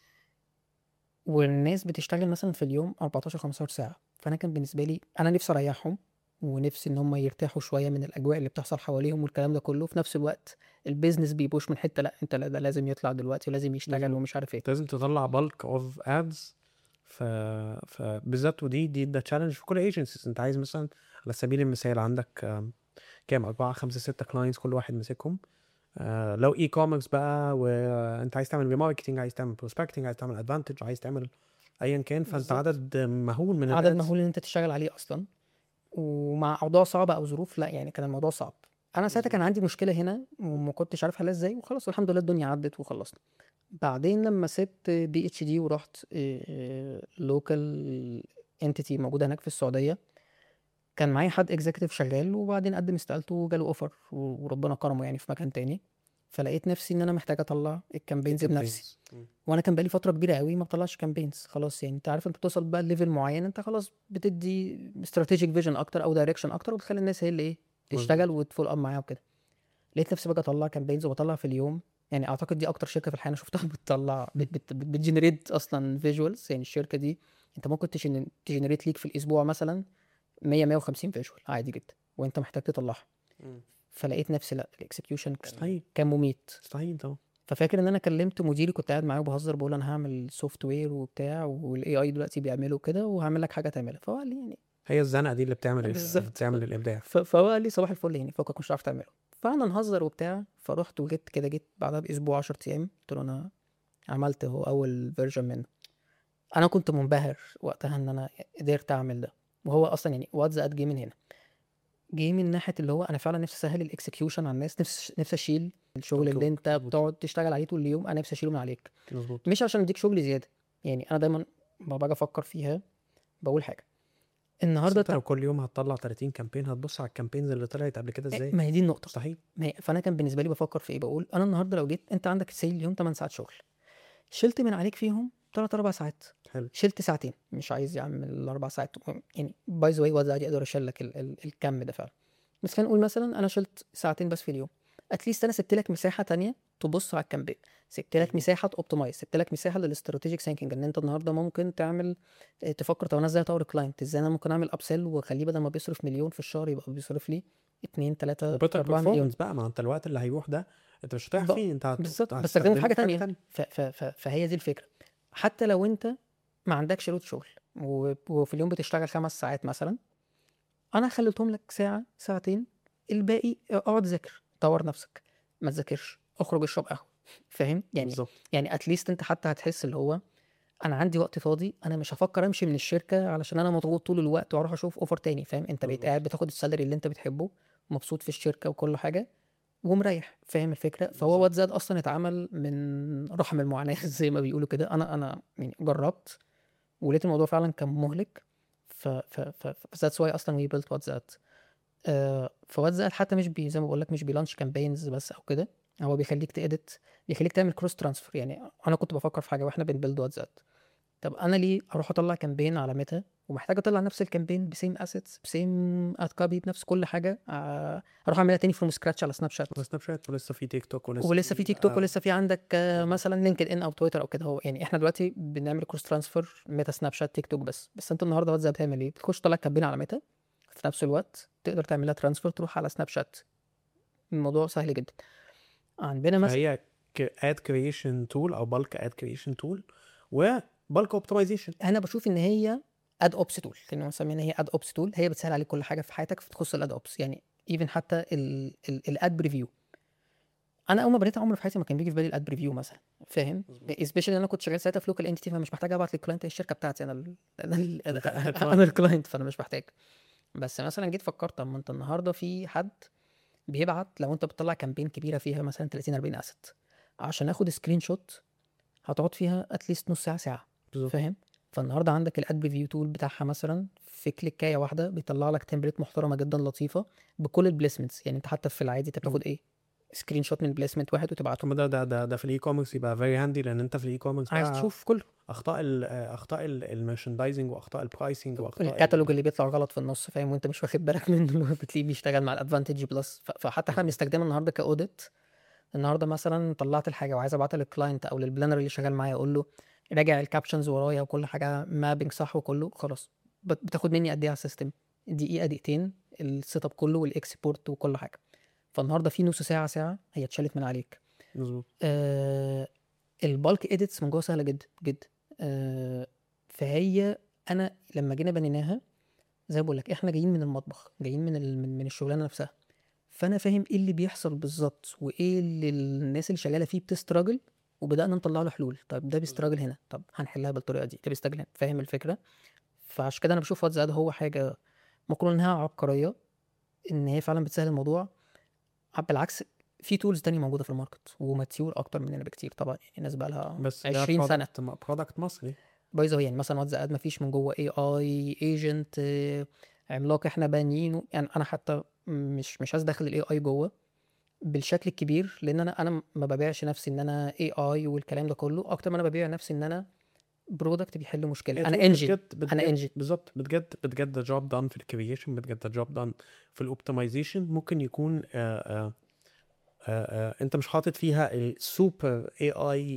والناس بتشتغل مثلا في اليوم 14 15 ساعه فانا كان بالنسبه لي انا نفسي اريحهم ونفسي ان هم يرتاحوا شويه من الاجواء اللي بتحصل حواليهم والكلام ده كله في نفس الوقت البيزنس بيبوش من حته لا انت لا ده لازم يطلع دلوقتي ولازم يشتغل مظبوط. ومش عارف ايه انت لازم تطلع بالك اوف ادز ف فبالذات ودي دي ده تشالنج في كل ايجنسيز انت عايز مثلا على سبيل المثال عندك آم، كام أربعة خمسة ستة كلاينتس كل واحد ماسكهم آه، لو اي كوميرس بقى وانت عايز تعمل ريماركتنج عايز تعمل بروسبكتنج عايز تعمل ادفانتج عايز تعمل ايا كان فانت بالظبط. عدد مهول من عدد الأدز. مهول ان انت تشتغل عليه اصلا ومع اوضاع صعبه او ظروف لا يعني كان الموضوع صعب انا ساعتها كان عندي مشكله هنا وما كنتش عارف احلها ازاي وخلاص الحمد لله الدنيا عدت وخلصنا بعدين لما سبت بي اتش دي ورحت لوكال انتيتي موجوده هناك في السعوديه كان معايا حد اكزيكتيف شغال وبعدين قدم استقالته وجاله اوفر وربنا كرمه يعني في مكان تاني فلقيت نفسي ان انا محتاج اطلع الكامبينز بنفسي مم. وانا كان بقالي فتره كبيره قوي ما بطلعش كامبينز خلاص يعني انت عارف انت بتوصل بقى ليفل معين انت خلاص بتدي استراتيجيك فيجن اكتر او دايركشن اكتر وبتخلي الناس هي اللي ايه تشتغل وتفول اب معايا وكده لقيت نفسي باجي اطلع كامبينز وبطلع في اليوم يعني اعتقد دي اكتر شركه في الحياه انا شفتها بتطلع بت بت بت بتجنريت اصلا فيجوالز يعني الشركه دي انت ممكن تجن- تجنريت ليك في الاسبوع مثلا 100 150 فيجوال عادي جدا وانت محتاج تطلعها مم. فلقيت نفسي لا الاكسكيوشن مستحيل كان مميت مستحيل طبعا ففاكر ان انا كلمت مديري كنت قاعد معاه وبهزر بقول انا هعمل سوفت وير وبتاع والاي اي دلوقتي بيعملوا كده وهعمل لك حاجه تعملها فهو قال لي يعني هي الزنقه دي اللي بتعمل بالظبط. بتعمل الابداع ف- فهو قال لي صباح الفل يعني فوقك مش هتعرف تعمله فانا نهزر وبتاع فرحت وجيت كده جيت بعدها باسبوع 10 ايام قلت له انا عملت هو اول فيرجن منه انا كنت منبهر وقتها ان انا قدرت اعمل ده وهو اصلا يعني واتز ات جه من هنا جه من ناحيه اللي هو انا فعلا نفسي اسهل الاكسكيوشن على الناس نفسي نفسي اشيل الشغل اللي انت مظبوط. بتقعد تشتغل عليه طول اليوم انا نفسي اشيله من عليك مظبوط مش عشان اديك شغل زياده يعني انا دايما لما باجي افكر فيها بقول حاجه النهارده انت لو كل يوم هتطلع 30 كامبين هتبص على الكامبينز اللي طلعت قبل كده ازاي ما هي دي النقطه مستحيل ما هي فانا كان بالنسبه لي بفكر في ايه بقول انا النهارده لو جيت انت عندك سي اليوم 8 ساعات شغل شلت من عليك فيهم 3 4 ساعات حلو شلت ساعتين مش عايز يعمل الاربع ساعات يعني باي ذا واي واتس يقدر يشيل لك ال- ال- الكم ده فعلا بس خلينا نقول مثلا انا شلت ساعتين بس في اليوم اتليست انا سبت لك مساحه تانية تبص على الكامبين سبت لك مظبوط. مساحه اوبتمايز سبت لك مساحه للاستراتيجيك ثينكينج ان انت النهارده ممكن تعمل اه، تفكر طب انا ازاي اطور كلاينت ازاي انا ممكن اعمل ابسيل واخليه بدل ما بيصرف مليون في الشهر يبقى بيصرف لي 2 3 وبيتر 4 مليون بيرفورمانس بقى ما انت الوقت اللي هيروح ده انت مش هتروح ب- فيه انت هت- بالظبط بس هتستخدمه استخدمه في حاجه في حاجه تانية تانية ف ف ف فهي دي الفكره حتى لو انت ما عندكش لود شغل و- وفي اليوم بتشتغل خمس ساعات مثلا انا خليتهم لك ساعه ساعتين الباقي اقعد ذاكر طور نفسك ما تذاكرش اخرج اشرب قهوه فاهم يعني بالظبط يعني اتليست انت حتى هتحس اللي هو انا عندي وقت فاضي انا مش هفكر امشي من الشركه علشان انا مضغوط طول الوقت واروح اشوف اوفر تاني فاهم انت بقيت بالظبط. قاعد بتاخد السالري اللي انت بتحبه مبسوط في الشركه وكل حاجه ومريح فاهم الفكره فهو بالظبط. واتزاد اصلا اتعمل من رحم المعاناه زي ما بيقولوا كده انا انا يعني جربت ولقيت الموضوع فعلا كان مهلك ف ف ف فذاتس واي اصلا وي بيلت واتزاد فواتزاد حتى مش بي زي ما بقول لك مش بيلانش كامبينز بس او كده هو بيخليك تأدت بيخليك تعمل كروس ترانسفير يعني انا كنت بفكر في حاجه واحنا بنبيلد واتزاد طب انا ليه اروح اطلع كامبين على ميتا ومحتاج اطلع نفس الكامبين بسيم اسيتس بسيم اد كوبي بنفس كل حاجه آه، اروح اعملها تاني فروم سكراتش على سناب شات على سناب شات ولسه في تيك توك ولسه ولسه في تيك توك آه، ولسه في عندك آه، مثلا لينكد ان او تويتر او كده هو يعني احنا دلوقتي بنعمل كروس ترانسفير ميتا سناب شات تيك توك بس بس انت النهارده واتزاب بتعمل ايه بتخش تطلع كامبين على ميتا في نفس الوقت تقدر تعملها ترانسفير تروح على سناب شات الموضوع سهل جدا عندنا مثلا فهي اد كريشن تول او بالك اد كريشن تول وبالك اوبتمايزيشن انا بشوف ان هي اد اوبس تول خلينا نسميها ان هي اد اوبس تول هي بتسهل عليك كل حاجه في حياتك تخص الاد اوبس يعني ايفن حتى الاد بريفيو انا اول ما بديت عمري في حياتي ما كان بيجي في بالي الاد بريفيو مثلا فاهم سبيشالي انا كنت شغال ساعتها في لوكال انتيتي فمش محتاج ابعت للكلاينت الشركه بتاعتي انا ال انا ال أنت انا الكلاينت فانا مش محتاج بس مثلا جيت فكرت طب ما انت النهارده في حد بيبعت لو انت بتطلع كامبين كبيره فيها مثلا 30 40 اسيت عشان اخد سكرين شوت هتقعد فيها اتليست نص ساعه ساعه بالظبط فاهم فالنهارده عندك الاد بريفيو تول بتاعها مثلا في كليكايه واحده بيطلع لك تمبلت محترمه جدا لطيفه بكل البليسمنتس يعني انت حتى في العادي انت بتاخد ايه سكرين شوت من بليسمنت واحد وتبعته طب ده ده ده, ده في الاي كوميرس يبقى فيري هاندي لان انت في الاي كوميرس عايز تشوف كله اخطاء ال اخطاء الميرشندايزنج واخطاء البرايسنج واخطاء ال- الكتالوج اللي بيطلع غلط في النص فاهم وانت مش واخد بالك منه اللي هو بتلاقيه بيشتغل مع الادفانتج بلس ف- فحتى احنا بنستخدمها النهارده كاوديت النهارده مثلا طلعت الحاجه وعايز ابعتها للكلاينت او للبلانر اللي شغال معايا اقول له راجع الكابشنز ورايا وكل حاجه مابنج صح وكله خلاص بت- بتاخد مني قد ايه على السيستم دقيقه دقيقتين السيت اب كله والاكسبورت وكل حاجه فالنهارده في نص ساعه ساعه هي اتشالت من عليك مظبوط آه البالك اديتس من جوه سهله جدا جدا آه فهي انا لما جينا بنيناها زي ما بقول لك احنا جايين من المطبخ جايين من ال- من من الشغلانه نفسها فانا فاهم ايه اللي بيحصل بالظبط وايه اللي الناس اللي شغاله فيه بتستراجل وبدانا نطلع له حلول طب ده بيستراجل هنا طب هنحلها بالطريقه دي ده بيستراجل هنا فاهم الفكره فعشان كده انا بشوف واتزاب هو حاجه ممكن نقول انها عبقريه ان هي فعلا بتسهل الموضوع بالعكس في تولز تانية موجوده في الماركت وماتيور اكتر مننا بكتير طبعا يعني الناس بقى لها بس 20 سنه برودكت مصري باي ذا يعني مثلا واتزاب ما فيش من جوه اي اي ايجنت عملاق احنا بانيينه يعني انا حتى مش مش عايز ادخل الاي اي جوه بالشكل الكبير لان انا انا ما ببيعش نفسي ان انا اي اي والكلام ده كله اكتر ما انا ببيع نفسي ان انا برودكت بيحل مشكله انا انجن انا انجن بالظبط بتجد بتجد جوب دان في الكرييشن بتجد جوب دان في الاوبتمايزيشن ممكن يكون آآ آآ آآ انت مش حاطط فيها السوبر اي اي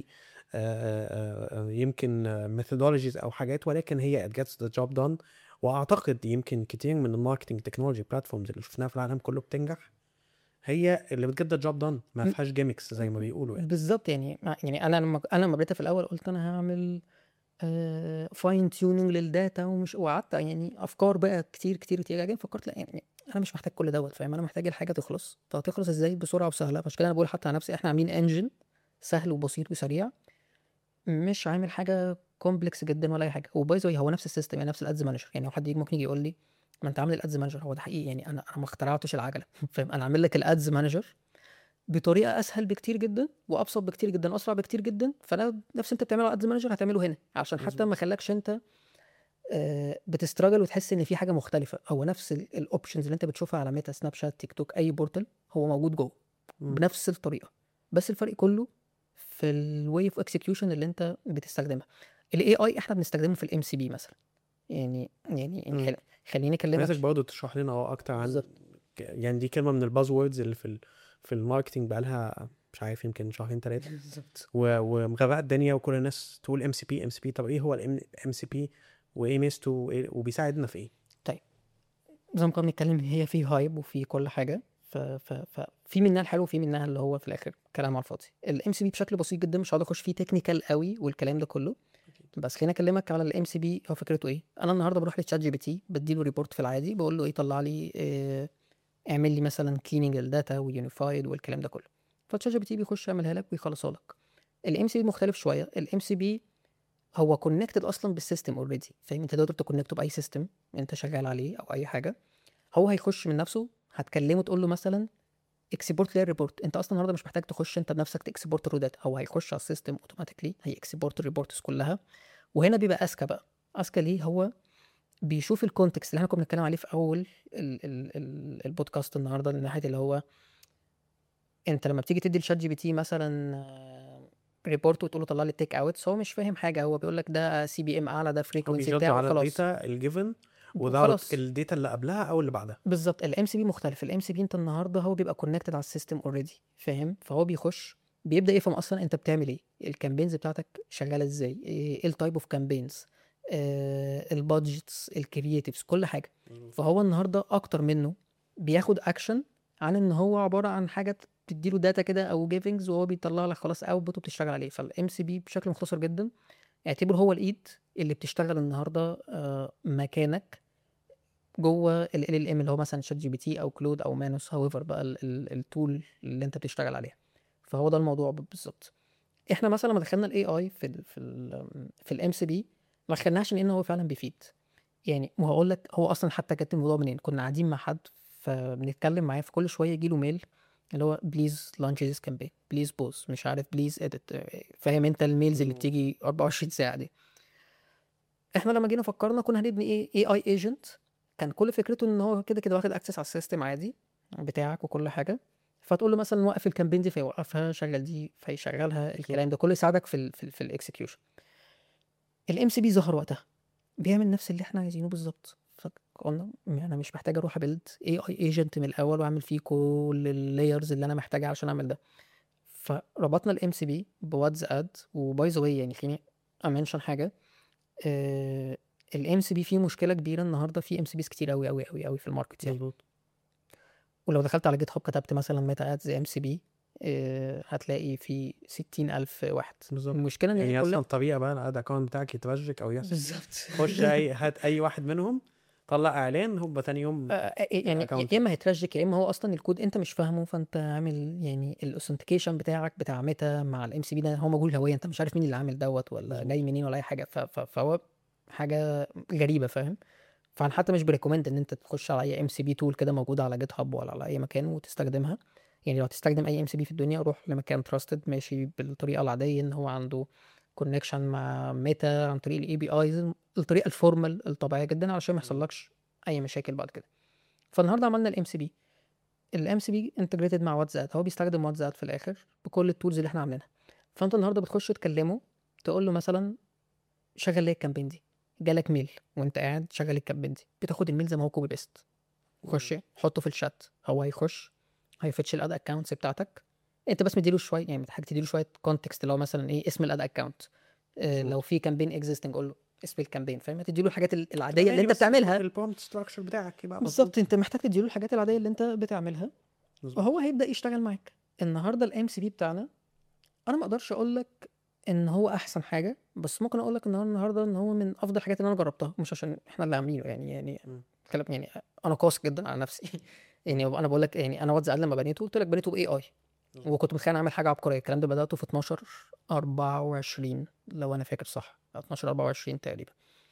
يمكن ميثودولوجيز او حاجات ولكن هي it gets the job done واعتقد يمكن كتير من الماركتنج تكنولوجي بلاتفورمز اللي شفناها في العالم كله بتنجح هي اللي بتجد الجوب دان ما م- فيهاش جيمكس زي ما بيقولوا يعني بالظبط يعني يعني انا لما انا لما بديت في الاول قلت انا هعمل فاين تيوننج للداتا ومش وقعدت يعني افكار بقى كتير كتير كتير بعدين فكرت لا يعني انا مش محتاج كل دوت فاهم انا محتاج الحاجه تخلص طب تخلص ازاي بسرعه وسهله فعشان كده انا بقول حتى على نفسي احنا عاملين انجن سهل وبسيط وسريع مش عامل حاجه كومبلكس جدا ولا اي حاجه وباي ذا هو نفس السيستم يعني نفس الادز مانجر يعني لو حد يجي ممكن يجي يقول لي ما انت عامل الادز مانجر هو ده حقيقي يعني انا انا ما اخترعتش العجله فاهم انا عامل لك الادز مانجر بطريقه اسهل بكتير جدا وابسط بكتير جدا اسرع بكتير جدا فانا نفس انت بتعمله على ادز مانجر هتعمله هنا عشان حتى مظبوط. ما خلاكش انت آه، بتستراجل وتحس ان في حاجه مختلفه هو نفس الاوبشنز اللي انت بتشوفها على ميتا سناب شات تيك توك اي بورتال هو موجود جوه مم. بنفس الطريقه بس الفرق كله في الواي اوف اكسكيوشن اللي انت بتستخدمها الاي اي احنا بنستخدمه في الام سي بي مثلا يعني يعني مم. خل- خليني اكلمك عايزك برضه تشرح لنا اه اكتر عن بالظبط. ك- يعني دي كلمه من الباز ووردز اللي في ال... في الماركتنج بقى لها مش عارف يمكن شهرين ثلاثه بالظبط و... ومغرقه الدنيا وكل الناس تقول ام سي بي ام سي بي طب ايه هو الام سي بي وايه ميزته وإيه... وبيساعدنا في ايه؟ زي ما كنا بنتكلم هي في هايب وفي كل حاجه ف... ف... ففي منها الحلو وفي منها اللي هو في الاخر كلام على الفاضي الام سي بي بشكل بسيط جدا مش هقعد اخش فيه تكنيكال قوي والكلام ده كله بس خليني اكلمك على الام سي بي هو فكرته ايه انا النهارده بروح لتشات جي بي تي بديله ريبورت في العادي بقول له ايه طلع لي إيه اعمل لي مثلا كليننج الداتا ويونيفايد والكلام ده كله فتشات جي بي تي بيخش يعملها لك ويخلصها لك الام سي بي مختلف شويه الام سي بي هو كونكتد اصلا بالسيستم اوريدي فاهم انت تقدر تكونكته باي سيستم انت شغال عليه او اي حاجه هو هيخش من نفسه هتكلمه تقول له مثلا اكسبورت لي الريبورت انت اصلا النهارده مش محتاج تخش انت بنفسك تكسبورت الرو داتا هو هيخش على السيستم اوتوماتيكلي هي اكسبورت الريبورتس كلها وهنا بيبقى اذكى بقى اذكى ليه هو بيشوف الكونتكست اللي احنا كنا بنتكلم عليه في اول ال ال ال البودكاست النهارده من ناحيه اللي هو انت لما بتيجي تدي لشات جي بي تي مثلا ريبورت وتقول له طلع لي التيك اوتس هو مش فاهم حاجه هو بيقول لك ده سي بي ام اعلى ده هو فريكونسي بيجادج بتاعه على خلاص الداتا الجيفن وده خلاص. الداتا اللي قبلها او اللي بعدها بالظبط الام سي بي مختلف الام سي بي انت النهارده هو بيبقى كونكتد على السيستم اوريدي فاهم فهو بيخش بيبدا يفهم اصلا انت بتعمل ايه الكامبينز بتاعتك شغاله ازاي ايه التايب اوف كامبينز البادجتس الكرييتيفز كل حاجه فهو النهارده اكتر منه بياخد اكشن عن ان هو عباره عن حاجه بتديله داتا كده او جيفنجز وهو بيطلع لك خلاص اوتبوت وبتشتغل عليه فالام سي بي بشكل مختصر جدا اعتبره هو الايد اللي بتشتغل النهارده آه، مكانك جوه ال ال ام اللي هو مثلا شات جي بي تي او كلود او مانوس هاويفر بقى التول اللي انت بتشتغل عليها فهو ده الموضوع بالظبط احنا مثلا لما دخلنا الاي اي في ال في ال في الام سي بي ما دخلناش لان هو فعلا بيفيد يعني وهقول لك هو اصلا حتى جت الموضوع منين كنا قاعدين مع حد فبنتكلم معاه فكل شويه يجي له ميل اللي هو بليز لانش ذيس كامبين بليز بوز مش عارف بليز اديت فاهم انت الميلز اللي مم. بتيجي 24 ساعه دي احنا لما جينا فكرنا كنا هنبني ايه اي اي ايجنت كان كل فكرته ان هو كده كده واخد اكسس على السيستم عادي بتاعك وكل حاجه فتقول له مثلا وقف الكامبين دي فيوقفها شغل دي فيشغلها الكلام ده كله يساعدك في ال في, ال في الاكسكيوشن الام سي بي ظهر وقتها بيعمل نفس اللي احنا عايزينه بالظبط فقلنا انا مش محتاج اروح ابيلد اي اي ايجنت من الاول واعمل فيه كل اللايرز اللي انا محتاجها عشان اعمل ده فربطنا الام سي بي بواتز اد وباي ذا واي يعني خليني امنشن حاجه الام سي بي فيه مشكله كبيره النهارده في ام سي بيز كتير قوي قوي قوي قوي في الماركت يعني مظبوط ولو دخلت على جيت هاب كتبت مثلا ميتا ادز ام سي بي هتلاقي في 60000 واحد بالظبط المشكله ان يعني هي اصلا كلها الطريقه بقى الاد اكونت بتاعك يترجك او يحصل بالظبط خش اي هات اي واحد منهم طلع اعلان هوبا تاني يوم آه، يعني account. يا اما هيترجك يا اما هو اصلا الكود انت مش فاهمه فانت عامل يعني الاوثنتيكيشن بتاعك بتاع ميتا مع الام سي بي ده هو مجهول الهويه انت مش عارف مين اللي عامل دوت ولا مظبوط. جاي منين ولا اي حاجه ف- ف- فهو حاجه غريبه فاهم فانا حتى مش بريكومند ان انت تخش على اي ام سي بي تول كده موجوده على جيت هاب ولا على اي مكان وتستخدمها يعني لو هتستخدم اي ام سي بي في الدنيا روح لمكان تراستد ماشي بالطريقه العاديه ان هو عنده كونكشن مع ميتا عن طريق الاي بي ايز الطريقه الفورمال الطبيعيه جدا علشان ما يحصلكش اي مشاكل بعد كده فالنهارده عملنا الام سي بي الام سي بي انتجريتد مع واتساب هو بيستخدم واتساب في الاخر بكل التولز اللي احنا عاملينها فانت النهارده بتخش تكلمه تقول له مثلا شغل لي الكامبين دي جالك ميل وانت قاعد شغل الكامبين دي بتاخد الميل زي ما هو كوبي بيست خش حطه في الشات هو هيخش هيفتش الاد اكونتس بتاعتك انت بس مديله شويه يعني محتاج تديله شويه كونتكست اللي هو مثلا ايه اسم الاد اكونت اه مظبوط. لو في كامبين اكزيستنج قول له اسم الكامبين فاهم تديله الحاجات ال- العاديه اللي انت بتعملها البرومبت ستراكشر بتاعك يبقى بالظبط انت محتاج تديله الحاجات العاديه اللي انت بتعملها مظبوط. وهو هيبدا يشتغل معاك النهارده الام سي بي بتاعنا انا ما اقدرش اقول لك ان هو احسن حاجه بس ممكن اقول لك النهارده النهارده ان هو من افضل الحاجات اللي انا جربتها مش عشان احنا اللي عاملينه يعني يعني مم. كلام يعني انا قاسي جدا على نفسي يعني انا بقول لك يعني انا واتس لما بنيته قلت لك بنيته باي اي مظبوط. وكنت متخيل اعمل حاجه عبقريه الكلام ده بداته في 12 24 لو انا فاكر صح 12 24 تقريبا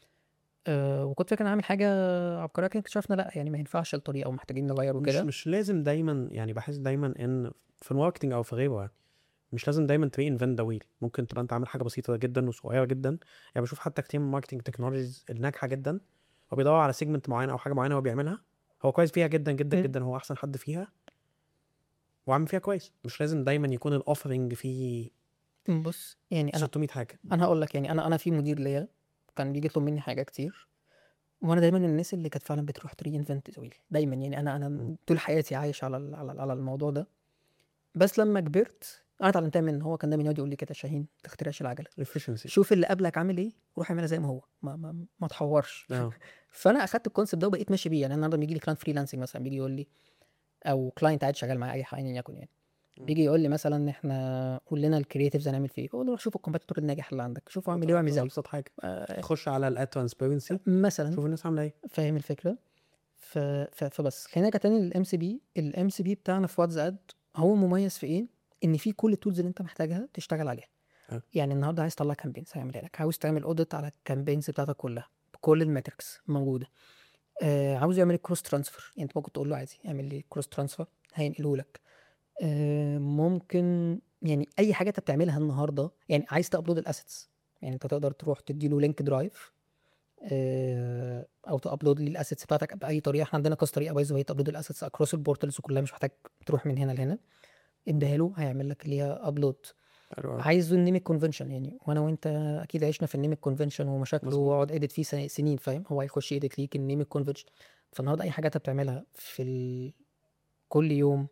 أه وكنت فاكر اعمل حاجه عبقريه لكن اكتشفنا لا يعني ما ينفعش الطريقه ومحتاجين نغير مش وكده مش لازم دايما يعني بحس دايما ان في الماركتنج او في غيره يعني مش لازم دايما تري انفنت ذا ويل ممكن تبقى انت عامل حاجه بسيطه جدا وصغيره جدا يعني بشوف حتى كتير من ماركتنج تكنولوجيز الناجحه جدا هو بيدور على سيجمنت معين او حاجه معينه هو بيعملها هو كويس فيها جدا جدا مم. جدا هو احسن حد فيها وعامل فيها كويس مش لازم دايما يكون الاوفرنج فيه بص يعني انا 600 حاجه انا هقول لك يعني انا انا في مدير ليا كان بيجي يطلب مني حاجه كتير وانا دايما من الناس اللي كانت فعلا بتروح تري انفنت زويل دايما يعني انا انا مم. طول حياتي عايش على ال- على ال- على الموضوع ده بس لما كبرت انا اتعلمتها منه هو كان دايما يقعد يقول لي كده شاهين ما تخترعش العجله efficiency شوف اللي قبلك عامل ايه روح اعملها زي ما هو ما ما, ما تحورش اه فانا اخدت الكونسيبت ده وبقيت ماشي بيه يعني النهارده بيجي لي كلاينت فريلانسنج مثلا بيجي يقول لي او كلاينت قاعد شغال معايا اي حاجه أيا يكن يعني مم. بيجي يقول لي مثلا احنا قول لنا الكرييتيفز هنعمل فيه ايه اقول له روح شوف الكومبيتيتور الناجح اللي عندك شوف اعمل ايه واعمل زيه ابسط حاجه آه، خش على الاد ترانسبيرنسي مثلا شوف الناس عامله ايه فاهم الفكره ف... ف... فبس خلينا نرجع تاني للام سي بي الام سي بي بتاعنا في واتس اد هو مميز في ايه ان في كل التولز اللي انت محتاجها تشتغل عليها أه. يعني النهارده عايز تطلع كامبينز هيعملها لك عاوز تعمل اوديت على الكامبينز بتاعتك كلها بكل الماتريكس موجوده آه عاوز يعمل كروس ترانسفير يعني انت ممكن تقول له عادي اعمل لي كروس ترانسفير هينقله لك آه ممكن يعني اي حاجه انت بتعملها النهارده يعني عايز تابلود الاسيتس يعني انت تقدر تروح تدي له لينك درايف آه، او تابلود لي الاسيتس بتاعتك باي طريقه احنا عندنا كذا طريقه بايظه هي تابلود الاسيتس اكروس البورتالز وكلها مش محتاج تروح من هنا لهنا اديها له هيعمل لك ليها ابلود حلو أوي. عايزه النيميك كونفنشن يعني وانا وانت اكيد عشنا في النيميك كونفنشن ومشاكله مظبوط. واقعد اديت فيه سن- سنين فاهم هو هيخش يديت ليك النيميك كونفنشن فالنهارده اي حاجه انت بتعملها في ال... كل يوم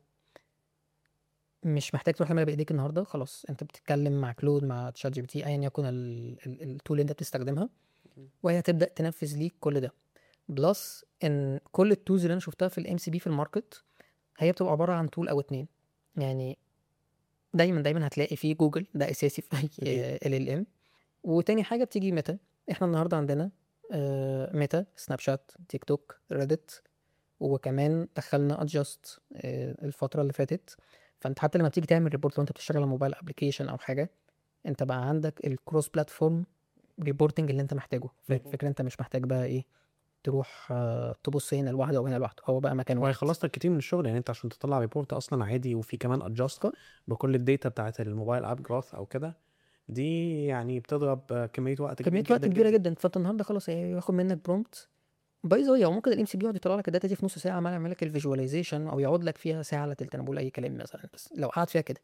مش محتاج تروح تعملها بايديك النهارده خلاص انت بتتكلم مع كلود مع تشات جي بي تي ايا يكن ال- ال- التول اللي انت بتستخدمها وهي هتبدا تنفذ ليك كل ده بلس ان كل التولز اللي انا شفتها في الام سي بي في الماركت هي بتبقى عباره عن تول او اتنين يعني دايما دايما هتلاقي فيه جوجل ده اساسي في اي ال ال ام وتاني حاجه بتيجي ميتا احنا النهارده عندنا آه، ميتا سناب شات تيك توك ريدت وكمان دخلنا ادجاست الفتره اللي فاتت فانت حتى لما بتيجي تعمل ريبورت لو انت بتشتغل على موبايل ابلكيشن او حاجه انت بقى عندك الكروس بلاتفورم ريبورتنج اللي انت محتاجه ف- مم. فكره انت مش محتاج بقى ايه تروح آه، تبص هنا لوحده او هنا لوحده هو بقى مكان واحد وهيخلص لك كتير من الشغل يعني انت عشان تطلع ريبورت اصلا عادي وفي كمان ادجاست بكل الداتا بتاعت الموبايل اب جروث او كده دي يعني بتضرب آه، كميه وقت كبير كميه وقت كبيره جدا فانت النهارده خلاص ياخد منك برومبت باي ذا واي هو ممكن الام سي بي يقعد يطلع لك الداتا دي في نص ساعه عمال يعمل لك الفيجواليزيشن او يقعد لك فيها ساعه الا تلت انا بقول اي كلام مثلا بس لو قعد فيها كده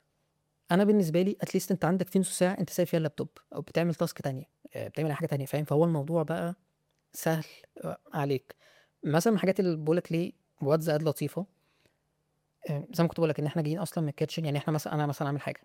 انا بالنسبه لي اتليست انت عندك في نص ساعه انت سايب فيها اللابتوب او بتعمل تاسك تانية آه، بتعمل أي حاجه تانية فاهم فهو الموضوع بقى سهل آه، عليك مثلا من الحاجات اللي بقول لك ليه واتز اد لطيفه آه، زي ما كنت بقول لك ان احنا جايين اصلا من الكيتشن يعني احنا مثلا انا مثلا عامل حاجه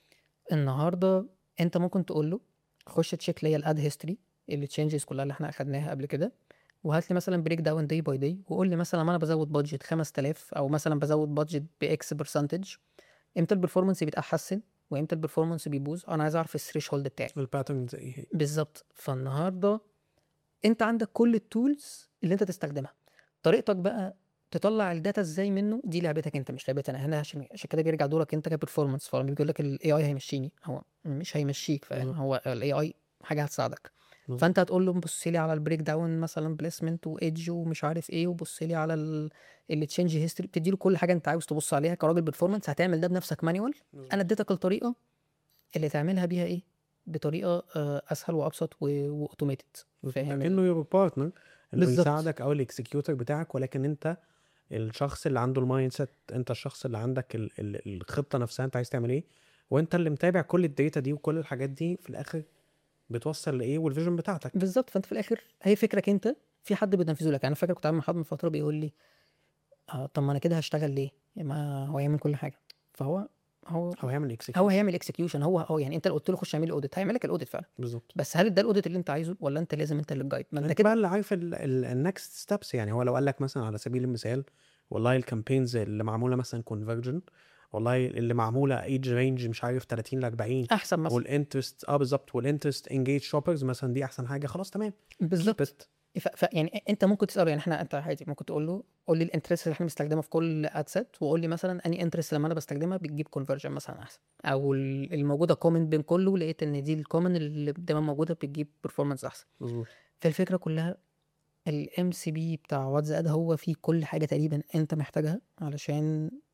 النهارده انت ممكن تقول له خش تشيك ليا الاد هيستوري اللي تشينجز كلها اللي احنا اخدناها قبل كده وهات لي مثلا بريك داون داي باي داي وقول لي مثلا ما انا بزود بادجت 5000 او مثلا بزود بادجت باكس برسنتج امتى البرفورمانس بيتحسن وامتى البرفورمانس بيبوظ انا عايز اعرف الثريش هولد بتاعي الباترنز ايه هي بالظبط فالنهارده انت عندك كل التولز اللي انت تستخدمها طريقتك بقى تطلع الداتا ازاي منه دي لعبتك انت مش لعبتي انا هنا عشان عشان كده بيرجع دورك انت كبرفورمانس فلما بيقول لك الاي اي هيمشيني هو مش هيمشيك فاهم مظبوط. هو الاي اي حاجه هتساعدك مظبوط. فانت هتقول له بص لي على البريك داون مثلا بليسمنت وايدج ومش عارف ايه وبص لي على اللي تشينج هيستوري بتدي له كل حاجه انت عاوز تبص عليها كراجل برفورمانس هتعمل ده بنفسك مانيوال انا اديتك الطريقه اللي تعملها بيها ايه بطريقه آه، اسهل وابسط واوتوميتد فاهم كانه يور بارتنر اللي بالظبط. بيساعدك او الاكسكيوتر بتاعك ولكن انت الشخص اللي عنده المايند سيت انت الشخص اللي عندك ال ال الخطه نفسها انت عايز تعمل ايه وانت اللي متابع كل الداتا دي وكل الحاجات دي في الاخر بتوصل لايه والفيجن بتاعتك بالظبط فانت في الاخر هي فكرك انت في حد بينفذه لك انا فاكر كنت عامل مع حد من فتره بيقول لي آه طب ما انا كده هشتغل ليه ما هو يعمل كل حاجه فهو هو او هيعمل اكسكيوت هو هيعمل اكسكيوشن هو هو يعني انت لو قلت له خش اعمل لي اوديت هيعمل لك الاوديت فعلا بالظبط بس هل ده الاوديت اللي انت عايزه ولا انت لازم انت اللي تجايد ما انت انت كده بقى اللي عارف النكست ستابس يعني هو لو قال لك مثلا على سبيل المثال والله الكامبينز اللي معموله مثلا كونفرجن والله اللي معموله ايج رينج مش عارف 30 ل 40 احسن مثلا والانترست اه بالظبط والانترست انجيج شوبرز مثلا دي احسن حاجه خلاص تمام بالظبط keep it. ف... ف... يعني انت ممكن تساله يعني احنا انت عادي ممكن تقول له قول لي الانترست اللي احنا بنستخدمها في كل اد سيت وقول لي مثلا اني انترست لما انا بستخدمها بتجيب كونفرجن مثلا احسن او ال- الموجوده كومن بين كله لقيت ان دي الكومن اللي دايما موجوده بتجيب برفورمانس احسن مظبوط فالفكره كلها الام سي بي بتاع واتز اد هو فيه كل حاجه تقريبا انت محتاجها علشان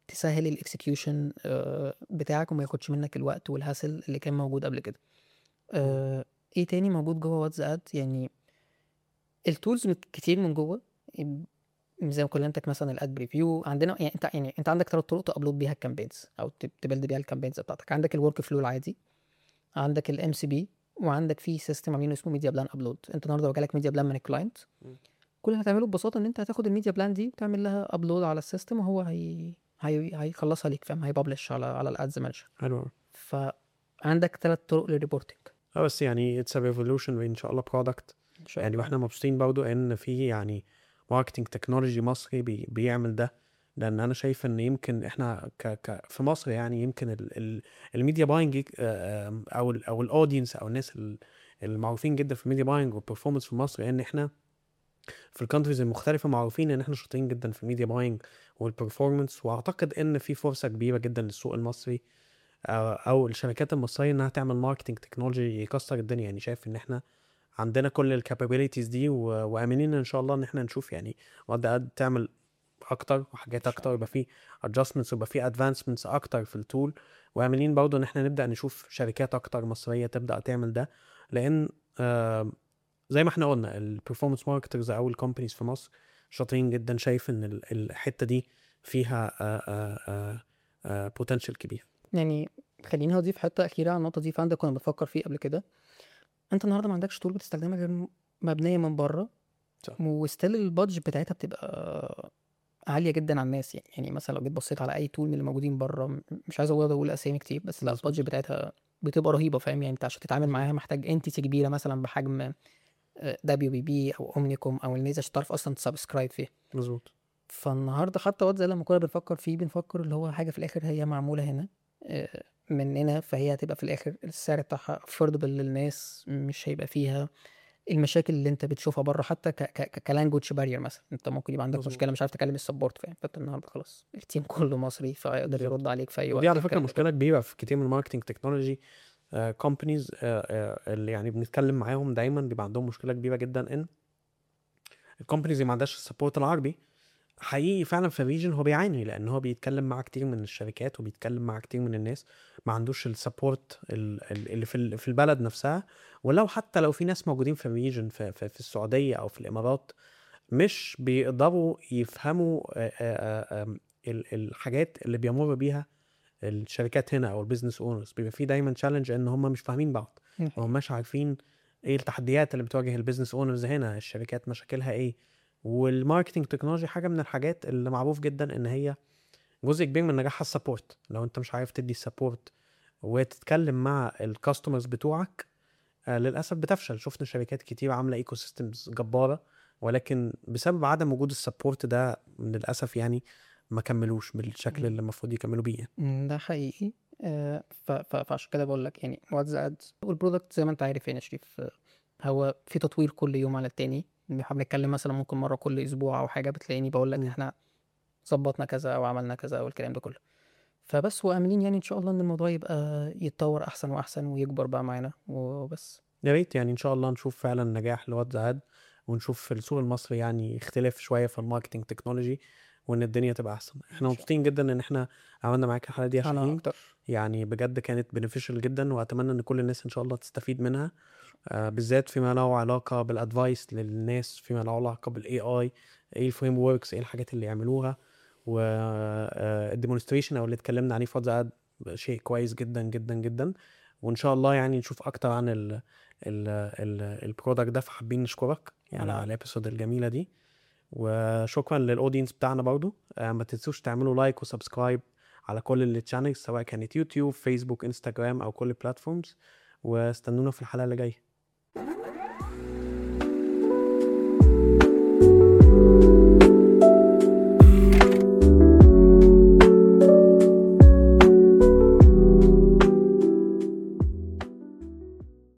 تسهل الاكسكيوشن بتاعك وما ياخدش منك الوقت والهاسل اللي كان موجود قبل كده آه، ايه تاني موجود جوه واتس اد يعني التولز كتير من جوه زي ما كلمتك مثلا الاد بريفيو عندنا يعني انت يعني انت عندك ثلاث طرق تابلود بيها الكامبينز او تبلد بيها الكامبينز بتاعتك عندك الورك فلو العادي عندك الام سي بي وعندك في سيستم عاملينه اسمه ميديا بلان ابلود انت النهارده لو جالك ميديا بلان من الكلاينت كل اللي هتعمله ببساطه ان انت هتاخد الميديا بلان دي وتعمل لها ابلود على السيستم وهو هي هي هيخلصها ليك فاهم هيببلش على على الادز مانجر حلو أوي. فعندك ثلاث طرق للريبورتنج اه بس يعني اتس ريفولوشن ان شاء الله برودكت ان شاء يعني الله واحنا مبسوطين برضو ان في يعني ماركتنج تكنولوجي مصري بي بيعمل ده لان انا شايف ان يمكن احنا ك ك في مصر يعني يمكن ال ال الميديا باينج او ال او الاودينس او الناس ال- المعروفين جدا في الميديا باينج والبرفورمانس في مصر ان احنا في الكونتريز المختلفه معروفين ان احنا شاطرين جدا في الميديا باينج والبرفورمانس واعتقد ان في فرصه كبيره جدا للسوق المصري او أو الشركات المصريه انها تعمل ماركتنج تكنولوجي يكسر الدنيا يعني شايف ان احنا عندنا كل الكابابيلتيز دي و- وامنين ان شاء الله ان احنا نشوف يعني وقد قد تعمل اكتر وحاجات إن شاء اكتر يبقى في adjustments ويبقى في advancements اكتر في التول واملين برضو ان احنا نبدا نشوف شركات اكتر مصريه تبدا تعمل ده لان آه زي ما احنا قلنا البرفورمانس ماركترز او الكومبانيز في مصر شاطرين جدا شايف ان ال- الحته دي فيها بوتنشال كبير يعني خليني اضيف حته اخيره على النقطه دي فعندك كنا بنفكر فيه قبل كده انت النهارده ما عندكش تول بتستخدمها غير مبنيه من بره صح. وستيل البادج بتاعتها بتبقى عاليه جدا على الناس يعني يعني مثلا لو جيت بصيت على اي تول من اللي موجودين بره م- مش عايز اقول اقول اسامي كتير بس لا مظبوط. البادج بتاعتها بتبقى رهيبه فاهم يعني انت عشان تتعامل معاها محتاج انتيتي كبيره مثلا بحجم دبليو بي بي او اومنيكوم او الناس عشان تعرف اصلا تسبسكرايب فيه مظبوط فالنهارده حتى واتس لما كنا بنفكر فيه بنفكر اللي هو حاجه في الاخر هي معموله هنا آه، مننا فهي هتبقى في الاخر السعر بتاعها افوردبل للناس مش هيبقى فيها المشاكل اللي انت بتشوفها بره حتى ك ك كلانجوج بارير مثلا انت ممكن يبقى عندك مظبوط. مشكله مش عارف تكلم السبورت فاهم فانت النهارده خلاص التيم كله مصري فيقدر بالظبط. يرد عليك في اي وقت ودي على فكره الكلام ده مشكله كبيره في كتير من الماركتنج تكنولوجي كومبانيز اللي يعني بنتكلم معاهم دايما بيبقى عندهم مشكله كبيره جدا ان الكومبانيز اللي ما عندهاش السبورت العربي حقيقي فعلا في الريجن هو بيعاني لان هو بيتكلم مع كتير من الشركات وبيتكلم مع كتير من الناس ما عندوش السبورت اللي في ال- في البلد نفسها ولو حتى لو في ناس موجودين في الريجن في, في, في السعوديه او في الامارات مش بيقدروا يفهموا آه، آه، آه، ال- الحاجات اللي بيمر بيها الشركات هنا او البيزنس اونرز بيبقى في دايما تشالنج ان هم مش فاهمين بعض مم. ما هماش عارفين ايه التحديات اللي بتواجه البيزنس اونرز هنا الشركات مشاكلها ايه والماركتنج تكنولوجي حاجه من الحاجات اللي معروف جدا ان هي جزء كبير من نجاحها السبورت لو انت مش عارف تدي السبورت وتتكلم مع الكاستمرز بتوعك آه للاسف بتفشل شفنا شركات كتير عامله ايكو سيستمز جباره ولكن بسبب عدم وجود السبورت ده للاسف يعني ما كملوش بالشكل اللي المفروض يكملوا بيه يعني. مم، ده حقيقي آه، ف- ف- فعشان كده بقول لك يعني واتس اد والبرودكت زي ما انت عارف يعني يا شريف آه، هو في تطوير كل يوم على التاني احنا بنتكلم مثلا ممكن مره كل اسبوع او حاجه بتلاقيني بقول لك مم. احنا ظبطنا كذا او عملنا كذا او الكلام ده كله فبس واملين يعني ان شاء الله ان الموضوع يبقى يتطور احسن واحسن ويكبر بقى معانا وبس يا ريت يعني ان شاء الله نشوف فعلا نجاح لواتس اد ونشوف في السوق المصري يعني يختلف شويه في الماركتنج تكنولوجي وان الدنيا تبقى احسن احنا شاء مبسوطين جدا ان احنا عملنا معاك الحلقه دي يا انا شاهين اكتر يعني بجد كانت بنفيشال جدا واتمنى ان كل الناس ان شاء الله تستفيد منها آه بالذات فيما له علاقه بالادفايس للناس فيما له علاقه بالاي اي ايه الفريم وركس ايه الحاجات اللي يعملوها والديمونستريشن او اللي اتكلمنا عليه في واتس شيء كويس جدا جدا جدا وان شاء الله يعني نشوف اكتر عن ال ال ال البرودكت ده فحابين نشكرك يعني أنا- على الابيسود الجميله دي وشكرا للاودينس بتاعنا برضو آه ما تنسوش تعملوا لايك وسبسكرايب على كل التشانلز سواء كانت يوتيوب فيسبوك انستجرام او كل البلاتفورمز واستنونا في الحلقه اللي جايه